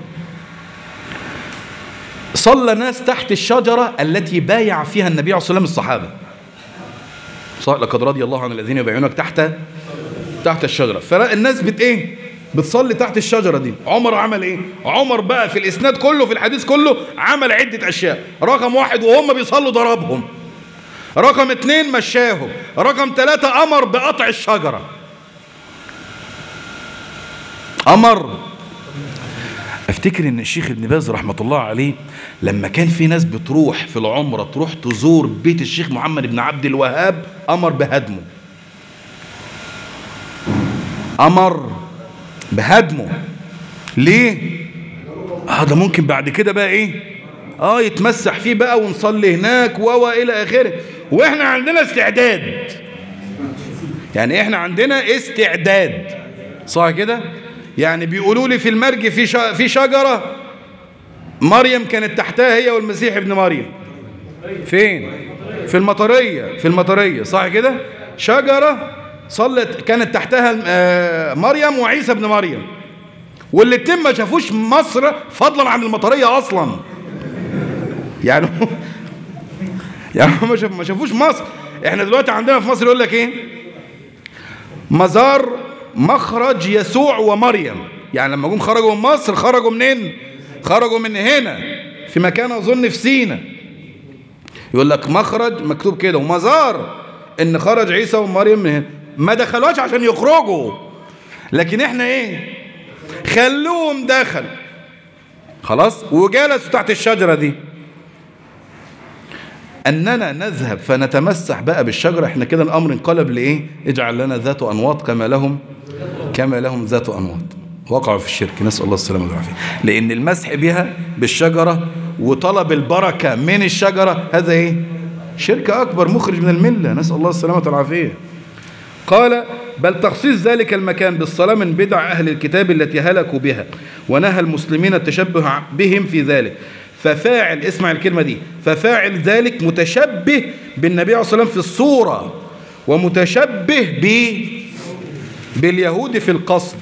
صلى ناس تحت الشجرة التي بايع فيها النبي عليه الصلاة والسلام الصحابة لقد رضي الله عن الذين يبايعونك تحت تحت الشجرة فالناس بت ايه بتصلي تحت الشجرة دي عمر عمل ايه عمر بقى في الاسناد كله في الحديث كله عمل عدة اشياء رقم واحد وهم بيصلوا ضربهم رقم اتنين مشاهم رقم ثلاثة امر بقطع الشجرة امر افتكر ان الشيخ ابن باز رحمة الله عليه لما كان في ناس بتروح في العمرة تروح تزور بيت الشيخ محمد بن عبد الوهاب امر بهدمه امر بهدمه ليه اه ده ممكن بعد كده بقى ايه اه يتمسح فيه بقى ونصلي هناك و الى اخره واحنا عندنا استعداد يعني احنا عندنا استعداد صح كده يعني بيقولوا لي في المرج في في شجره مريم كانت تحتها هي والمسيح ابن مريم فين في المطريه في المطريه صح كده شجره صلت كانت تحتها مريم وعيسى ابن مريم والاتنين ما شافوش مصر فضلا عن المطريه اصلا يعني يعني ما شاف ما شافوش مصر احنا دلوقتي عندنا في مصر يقول لك ايه مزار مخرج يسوع ومريم يعني لما جم خرجوا من مصر خرجوا منين خرجوا من هنا في مكان اظن في سينا يقول لك مخرج مكتوب كده ومزار ان خرج عيسى ومريم من هنا ما دخلوش عشان يخرجوا لكن احنا ايه خلوهم دخل خلاص وجلسوا تحت الشجرة دي أننا نذهب فنتمسح بقى بالشجرة احنا كده الأمر انقلب لإيه اجعل لنا ذات أنواط كما لهم كما لهم ذات أنواط وقعوا في الشرك نسأل الله السلامة والعافية لأن المسح بها بالشجرة وطلب البركة من الشجرة هذا إيه شرك أكبر مخرج من الملة نسأل الله السلامة والعافية قال بل تخصيص ذلك المكان بالصلاة من بدع أهل الكتاب التي هلكوا بها ونهى المسلمين التشبه بهم في ذلك ففاعل اسمع الكلمة دي ففاعل ذلك متشبه بالنبي عليه الصلاة والسلام في الصورة ومتشبه ب باليهود في القصد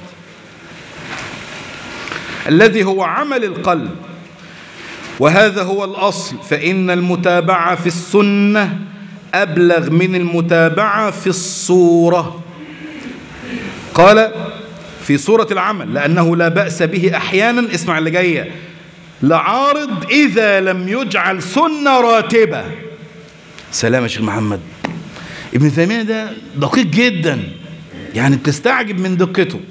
الذي هو عمل القلب وهذا هو الأصل فإن المتابعة في السنة أبلغ من المتابعة في الصورة قال في صورة العمل لأنه لا بأس به أحيانا اسمع اللي جاية لعارض إذا لم يجعل سنة راتبة سلام يا شيخ محمد ابن تيمية ده دقيق جدا يعني بتستعجب من دقته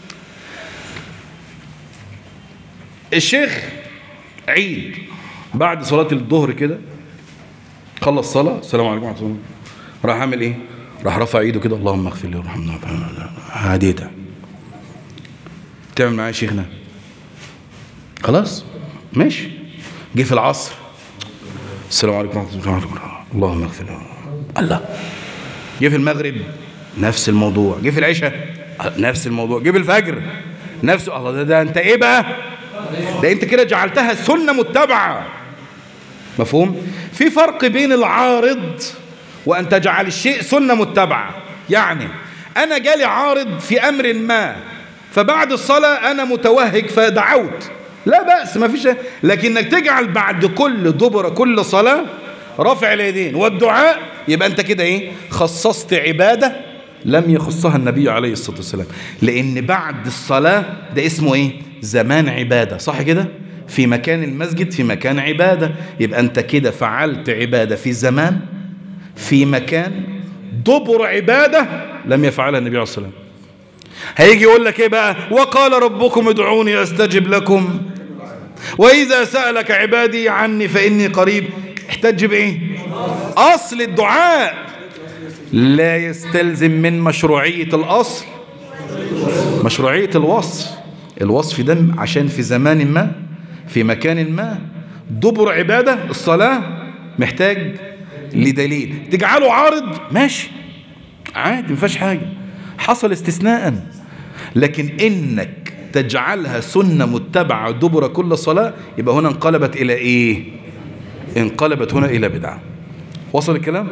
الشيخ عيد بعد صلاة الظهر كده خلص صلاة السلام عليكم ورحمة الله راح عامل ايه راح رفع ايده كده اللهم اغفر لي وارحمنا هديتها تعمل معايا شيخنا خلاص ماشي جه في العصر السلام عليكم ورحمة الله وبركاته اللهم اغفر لي الله جه في المغرب نفس الموضوع جه في العشاء نفس الموضوع جه في الفجر نفسه الله ده, ده انت ايه بقى ده انت كده جعلتها سنة متبعة مفهوم في فرق بين العارض وان تجعل الشيء سنة متبعة يعني انا جالي عارض في امر ما فبعد الصلاة انا متوهج فدعوت لا بأس ما فيش لكن انك تجعل بعد كل دبر كل صلاة رفع اليدين والدعاء يبقى انت كده ايه خصصت عبادة لم يخصها النبي عليه الصلاة والسلام لان بعد الصلاة ده اسمه ايه زمان عبادة صح كده في مكان المسجد في مكان عبادة يبقى انت كده فعلت عبادة في زمان في مكان دبر عبادة لم يفعلها النبي عليه الصلاة والسلام هيجي يقول لك ايه بقى وقال ربكم ادعوني استجب لكم واذا سألك عبادي عني فاني قريب احتج بايه اصل الدعاء لا يستلزم من مشروعية الاصل مشروعية الوصف الوصف ده عشان في زمان ما في مكان ما دبر عبادة الصلاة محتاج لدليل تجعله عارض ماشي عادي ما فيهاش حاجة حصل استثناء لكن انك تجعلها سنة متبعة دبر كل صلاة يبقى هنا انقلبت الى ايه انقلبت هنا الى بدعة وصل الكلام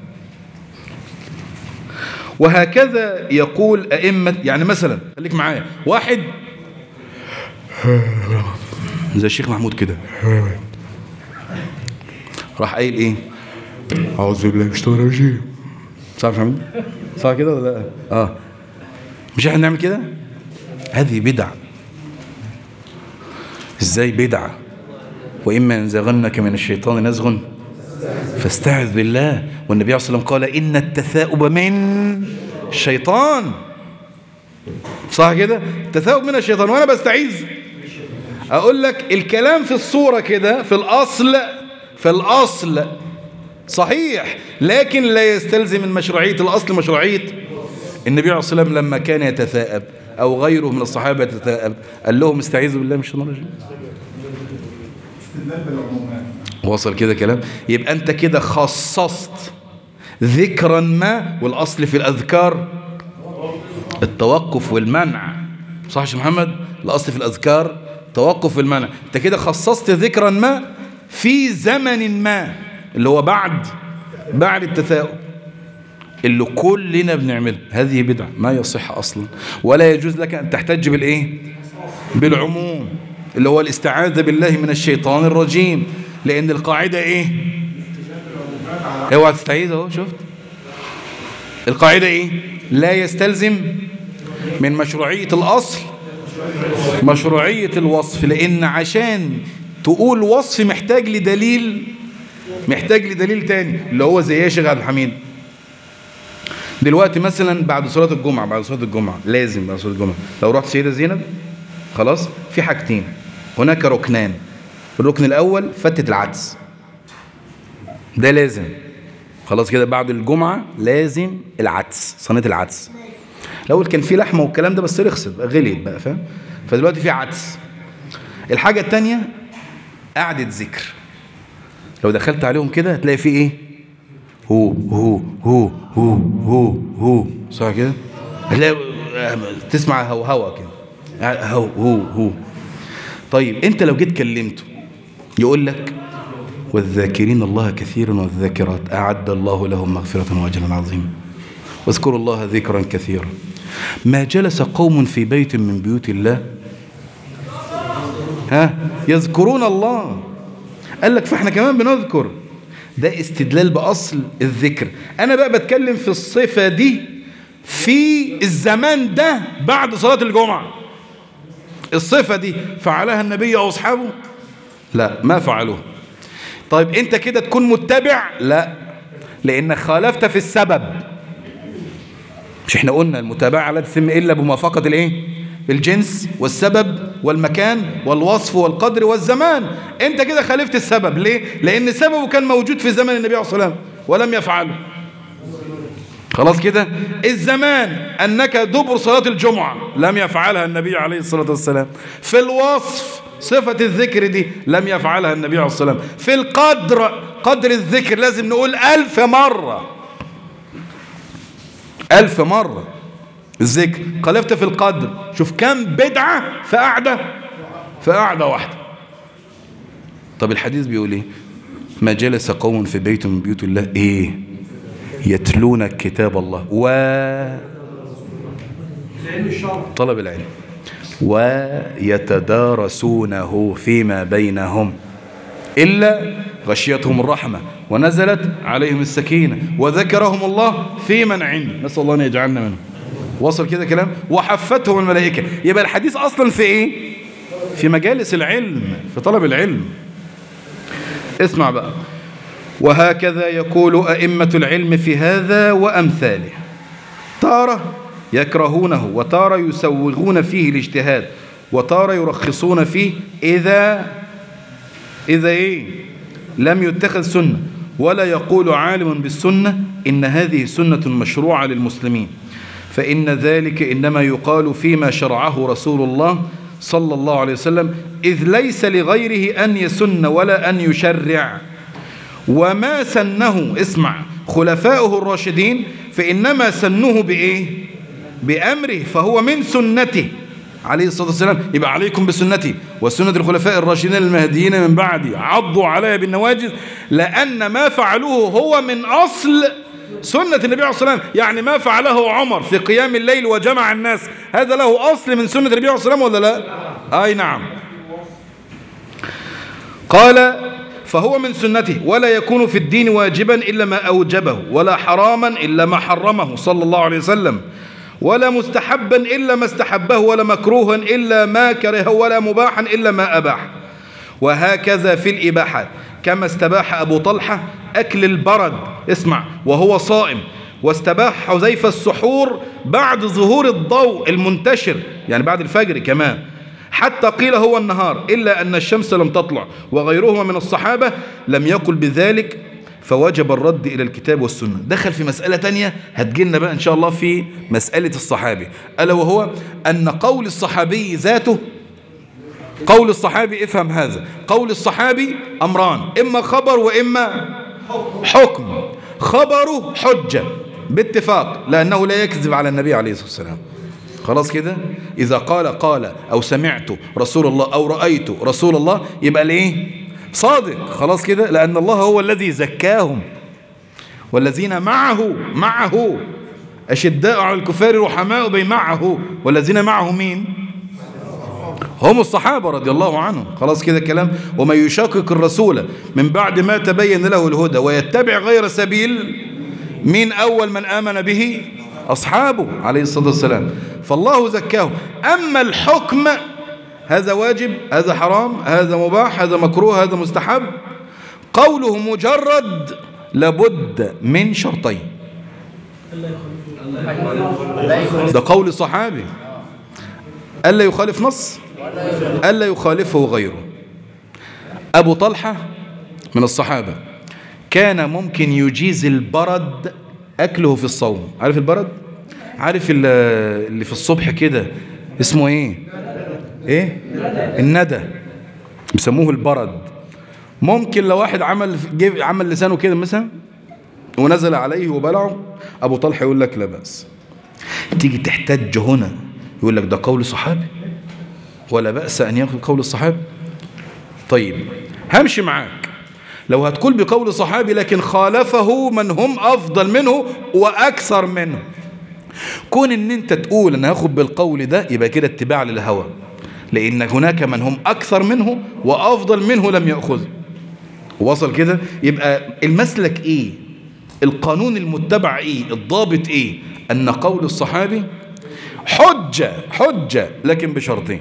وهكذا يقول أئمة يعني مثلا خليك معايا واحد زي الشيخ محمود كده راح قايل ايه اعوذ بالله من الشيطان الرجيم صح يا محمد صح كده ولا لا اه مش احنا نعمل كده هذه بدعة ازاي بدعة واما ينزغنك من الشيطان نزغ فاستعذ بالله والنبي عليه الصلاه والسلام قال ان التثاؤب من الشيطان صح كده التثاؤب من الشيطان وانا بستعيذ اقول لك الكلام في الصورة كده في الاصل في الاصل صحيح لكن لا يستلزم من مشروعية الاصل مشروعية النبي عليه الصلاة والسلام لما كان يتثاءب او غيره من الصحابة يتثاءب قال لهم استعيذوا بالله من الشيطان الرجيم وصل كده كلام يبقى انت كده خصصت ذكرا ما والاصل في الاذكار التوقف والمنع صح يا محمد الاصل في الاذكار توقف والمنع انت كده خصصت ذكرا ما في زمن ما اللي هو بعد بعد التثاؤب اللي كلنا بنعمله هذه بدعة ما يصح أصلا ولا يجوز لك أن تحتج بالإيه بالعموم اللي هو الاستعاذة بالله من الشيطان الرجيم لأن القاعدة إيه اوعى تستعيذ اهو شفت القاعدة إيه لا يستلزم من مشروعية الأصل مشروعية الوصف لأن عشان تقول وصف محتاج لدليل محتاج لدليل تاني اللي هو زي يا شيخ عبد الحميد دلوقتي مثلا بعد صلاة الجمعة بعد صلاة الجمعة لازم بعد صلاة الجمعة لو رحت سيدة زينب خلاص في حاجتين هناك ركنان الركن الأول فتة العدس ده لازم خلاص كده بعد الجمعة لازم العدس صينية العدس الأول كان في لحمة والكلام ده بس رخصت بقى غليت بقى فاهم فدلوقتي في عدس الحاجة التانية قعدة ذكر لو دخلت عليهم كده هتلاقي في ايه هو هو هو هو هو هو صح كده هتلاقي تسمع هو هوا كده هو هو هو طيب انت لو جيت كلمته يقول لك والذاكرين الله كثيرا والذاكرات أعد الله لهم مغفرة وأجرا عظيما واذكروا الله ذكرا كثيرا ما جلس قوم في بيت من بيوت الله ها يذكرون الله قال لك فاحنا كمان بنذكر ده استدلال بأصل الذكر أنا بقى بتكلم في الصفة دي في الزمان ده بعد صلاة الجمعة الصفة دي فعلها النبي أو أصحابه لا ما فعلوها طيب أنت كده تكون متبع لا لأنك خالفت في السبب مش احنا قلنا المتابعة لا تتم إلا بموافقة الايه الجنس والسبب والمكان والوصف والقدر والزمان انت كده خالفت السبب ليه لان سببه كان موجود في زمن النبي عليه الصلاه والسلام ولم يفعله خلاص كده الزمان انك دبر صلاه الجمعه لم يفعلها النبي عليه الصلاه والسلام في الوصف صفة الذكر دي لم يفعلها النبي عليه الصلاة والسلام في القدر قدر الذكر لازم نقول ألف مرة ألف مرة الذكر خالفت في القدر شوف كم بدعة في قعدة في قعدة واحدة طب الحديث بيقول ايه ما جلس قوم في بيت من بيوت الله ايه يتلون كتاب الله و طلب العلم ويتدارسونه فيما بينهم إلا غشيتهم الرحمة ونزلت عليهم السكينة وذكرهم الله في من عنده نسأل الله أن يجعلنا منهم وصل كده كلام وحفتهم الملائكة يبقى الحديث أصلا في إيه في مجالس العلم في طلب العلم اسمع بقى وهكذا يقول أئمة العلم في هذا وأمثاله تارة يكرهونه وتارة يسوغون فيه الاجتهاد وتارة يرخصون فيه إذا إذا إيه لم يتخذ سنة ولا يقول عالم بالسنة إن هذه سنة مشروعة للمسلمين فإن ذلك إنما يقال فيما شرعه رسول الله صلى الله عليه وسلم إذ ليس لغيره أن يسن ولا أن يشرع وما سنه اسمع خلفاؤه الراشدين فإنما سنوه بإيه بأمره فهو من سنته عليه الصلاة والسلام يبقى عليكم بسنتي وسنة الخلفاء الراشدين المهديين من بعدي عضوا عليها بالنواجذ لأن ما فعلوه هو من أصل سنة النبي عليه الصلاة والسلام يعني ما فعله عمر في قيام الليل وجمع الناس هذا له أصل من سنة النبي عليه الصلاة والسلام ولا لا أي نعم قال فهو من سنته ولا يكون في الدين واجبا إلا ما أوجبه ولا حراما إلا ما حرمه صلى الله عليه وسلم ولا مستحبا إلا ما استحبه ولا مكروها إلا ما كرهه ولا مباحا إلا ما أباح وهكذا في الإباحات كما استباح أبو طلحة أكل البرد اسمع وهو صائم واستباح حذيفة السحور بعد ظهور الضوء المنتشر يعني بعد الفجر كمان حتى قيل هو النهار إلا أن الشمس لم تطلع وغيرهما من الصحابة لم يقل بذلك فوجب الرد إلى الكتاب والسنة دخل في مسألة تانية هتجيلنا بقى إن شاء الله في مسألة الصحابي ألا وهو أن قول الصحابي ذاته قول الصحابي افهم هذا قول الصحابي أمران إما خبر وإما حكم خبره حجة باتفاق لأنه لا يكذب على النبي عليه الصلاة والسلام خلاص كده إذا قال قال أو سمعت رسول الله أو رأيت رسول الله يبقى ليه صادق خلاص كده لأن الله هو الذي زكاهم والذين معه معه أشداء على الكفار رحماء بين معه والذين معه مين هم الصحابة رضي الله عنهم خلاص كده الكلام ومن يشاقق الرسول من بعد ما تبين له الهدى ويتبع غير سبيل من أول من آمن به أصحابه عليه الصلاة والسلام فالله زكاهم أما الحكم هذا واجب هذا حرام هذا مباح هذا مكروه هذا مستحب قوله مجرد لابد من شرطين ده قول صحابي ألا يخالف نص ألا يخالفه غيره أبو طلحة من الصحابة كان ممكن يجيز البرد أكله في الصوم عارف البرد؟ عارف اللي في الصبح كده اسمه ايه؟ ايه؟ الندى بيسموه البرد ممكن لو واحد عمل جيب عمل لسانه كده مثلا ونزل عليه وبلعه أبو طلحة يقول لك لا بأس تيجي تحتج هنا يقول لك ده قول صحابي ولا بأس أن يأخذ قول الصحابي طيب همشي معاك لو هتقول بقول صحابي لكن خالفه من هم أفضل منه وأكثر منه كون ان انت تقول انا هاخد بالقول ده يبقى كده اتباع للهوى لان هناك من هم اكثر منه وافضل منه لم ياخذه وصل كده يبقى المسلك ايه القانون المتبع ايه الضابط ايه ان قول الصحابي حجة حجة لكن بشرطين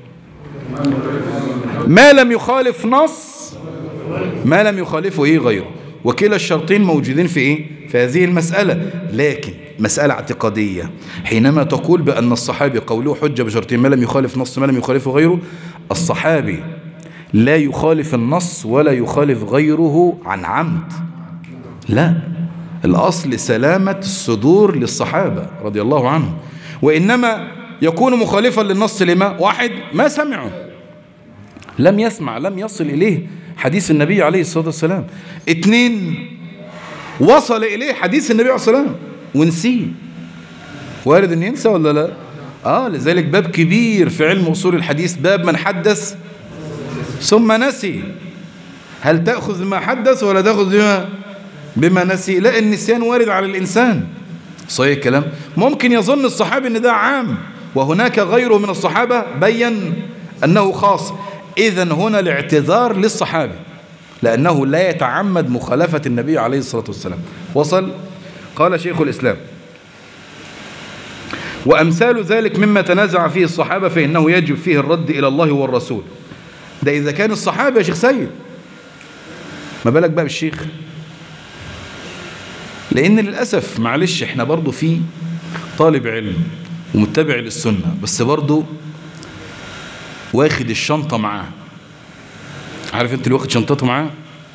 ما لم يخالف نص ما لم يخالفه ايه غيره وكلا الشرطين موجودين في ايه في هذه المسألة لكن مسألة اعتقادية حينما تقول بأن الصحابي قوله حجة بشرطين ما لم يخالف نص ما لم يخالفه غيره الصحابي لا يخالف النص ولا يخالف غيره عن عمد لا الأصل سلامة الصدور للصحابة رضي الله عنهم وإنما يكون مخالفا للنص لما واحد ما سمعه لم يسمع لم يصل إليه حديث النبي عليه الصلاة والسلام اتنين وصل إليه حديث النبي عليه الصلاة والسلام ونسيه وارد ان ينسى ولا لا اه لذلك باب كبير في علم اصول الحديث باب من حدث ثم نسي هل تأخذ ما حدث ولا تأخذ بما, بما نسي لا النسيان وارد على الإنسان صحيح الكلام ممكن يظن الصحابي ان ده عام وهناك غيره من الصحابة بين أنه خاص إذا هنا الاعتذار للصحابي لأنه لا يتعمد مخالفة النبي عليه الصلاة والسلام وصل قال شيخ الإسلام وأمثال ذلك مما تنازع فيه الصحابة فإنه يجب فيه الرد إلى الله والرسول ده إذا كان الصحابة يا شيخ سيد ما بالك بقى بالشيخ لأن للأسف معلش احنا برضو في طالب علم ومتبع للسنة بس برضو واخد الشنطة معاه عارف انت اللي واخد شنطته معاه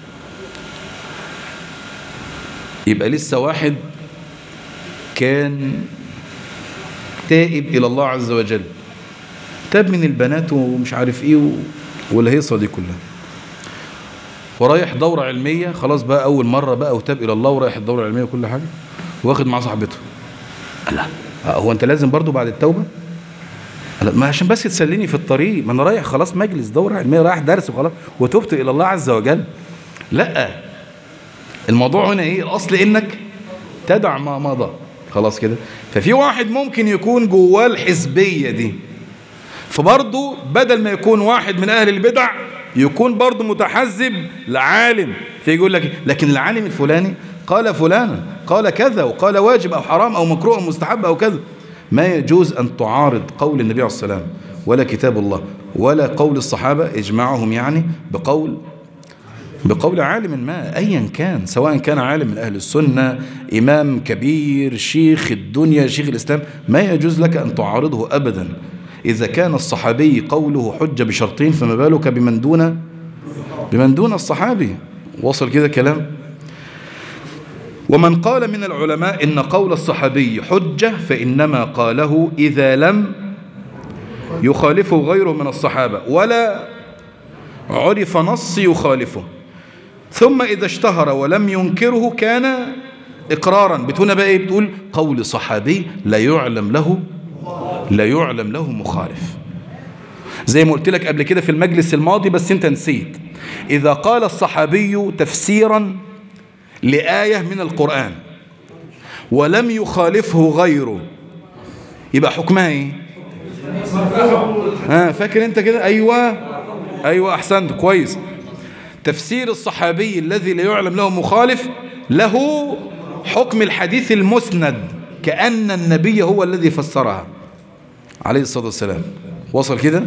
يبقى لسه واحد كان تائب إلى الله عز وجل تاب من البنات ومش عارف ايه والهيصة دي كلها ورايح دورة علمية خلاص بقى أول مرة بقى وتاب إلى الله ورايح الدورة العلمية وكل حاجة واخد مع صاحبته لا هو أنت لازم برضو بعد التوبة لا ما عشان بس تسليني في الطريق ما أنا رايح خلاص مجلس دورة علمية رايح درس وخلاص وتبت إلى الله عز وجل لا الموضوع هنا إيه الأصل إنك تدع ما مضى خلاص كده ففي واحد ممكن يكون جواه الحزبية دي فبرضه بدل ما يكون واحد من أهل البدع يكون برضه متحزب لعالم فيقول لك لكن العالم الفلاني قال فلانا قال كذا وقال واجب أو حرام أو مكروه أو مستحب أو كذا ما يجوز أن تعارض قول النبي عليه السلام ولا كتاب الله ولا قول الصحابة إجماعهم يعني بقول بقول عالم ما أيا كان سواء كان عالم من أهل السنة إمام كبير شيخ الدنيا شيخ الإسلام ما يجوز لك أن تعارضه أبدا إذا كان الصحابي قوله حجة بشرطين فما بالك بمن دون بمن دون الصحابي وصل كده كلام ومن قال من العلماء إن قول الصحابي حجة فإنما قاله إذا لم يخالفه غيره من الصحابة ولا عرف نص يخالفه ثم إذا اشتهر ولم ينكره كان إقرارا بتقولنا بقى إيه بتقول قول صحابي لا يعلم له لا يعلم له مخالف زي ما قلت لك قبل كده في المجلس الماضي بس انت نسيت إذا قال الصحابي تفسيرا لآية من القرآن ولم يخالفه غيره يبقى حكمها ايه ها فاكر انت كده ايوه ايوه احسنت كويس تفسير الصحابي الذي لا يعلم له مخالف له حكم الحديث المسند كأن النبي هو الذي فسرها عليه الصلاة والسلام وصل كده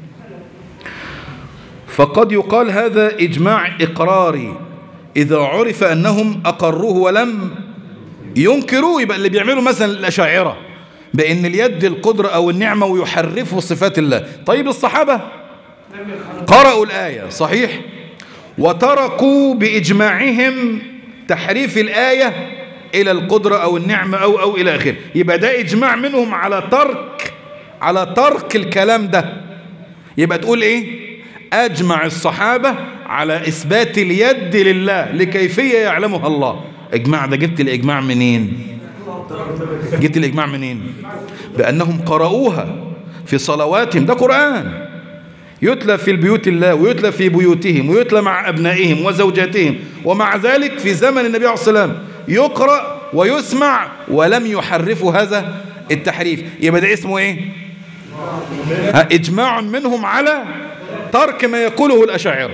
فقد يقال هذا إجماع إقراري إذا عرف أنهم أقروه ولم ينكروه يبقى اللي بيعملوا مثلا الأشاعرة بأن اليد القدرة أو النعمة ويحرفوا صفات الله طيب الصحابة قرأوا الآية صحيح وتركوا بإجماعهم تحريف الآية إلى القدرة أو النعمة أو أو إلى آخره يبقى ده إجماع منهم على ترك على ترك الكلام ده يبقى تقول إيه أجمع الصحابة على إثبات اليد لله لكيفية يعلمها الله إجماع ده جبت الإجماع منين جبت الإجماع منين بأنهم قرأوها في صلواتهم ده قرآن يتلى في البيوت الله ويتلى في بيوتهم ويتلى مع أبنائهم وزوجاتهم ومع ذلك في زمن النبي عليه الصلاة والسلام يقرأ ويسمع ولم يحرفوا هذا التحريف يبقى ده اسمه ايه اجماع منهم على ترك ما يقوله الأشاعرة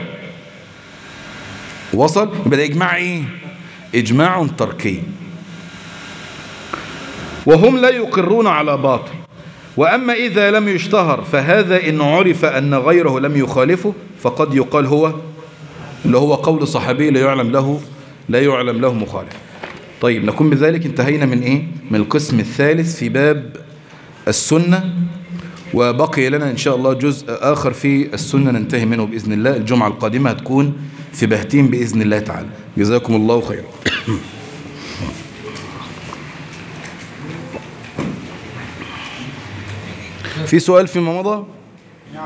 وصل يبقى ده اجماع ايه اجماع تركي وهم لا يقرون على باطل وأما إذا لم يشتهر فهذا إن عرف أن غيره لم يخالفه فقد يقال هو اللي هو قول صحابي لا يعلم له لا يعلم له مخالف طيب نكون بذلك انتهينا من إيه من القسم الثالث في باب السنة وبقي لنا إن شاء الله جزء آخر في السنة ننتهي منه بإذن الله الجمعة القادمة هتكون في بهتين بإذن الله تعالى جزاكم الله خيرا في سؤال فيما مضى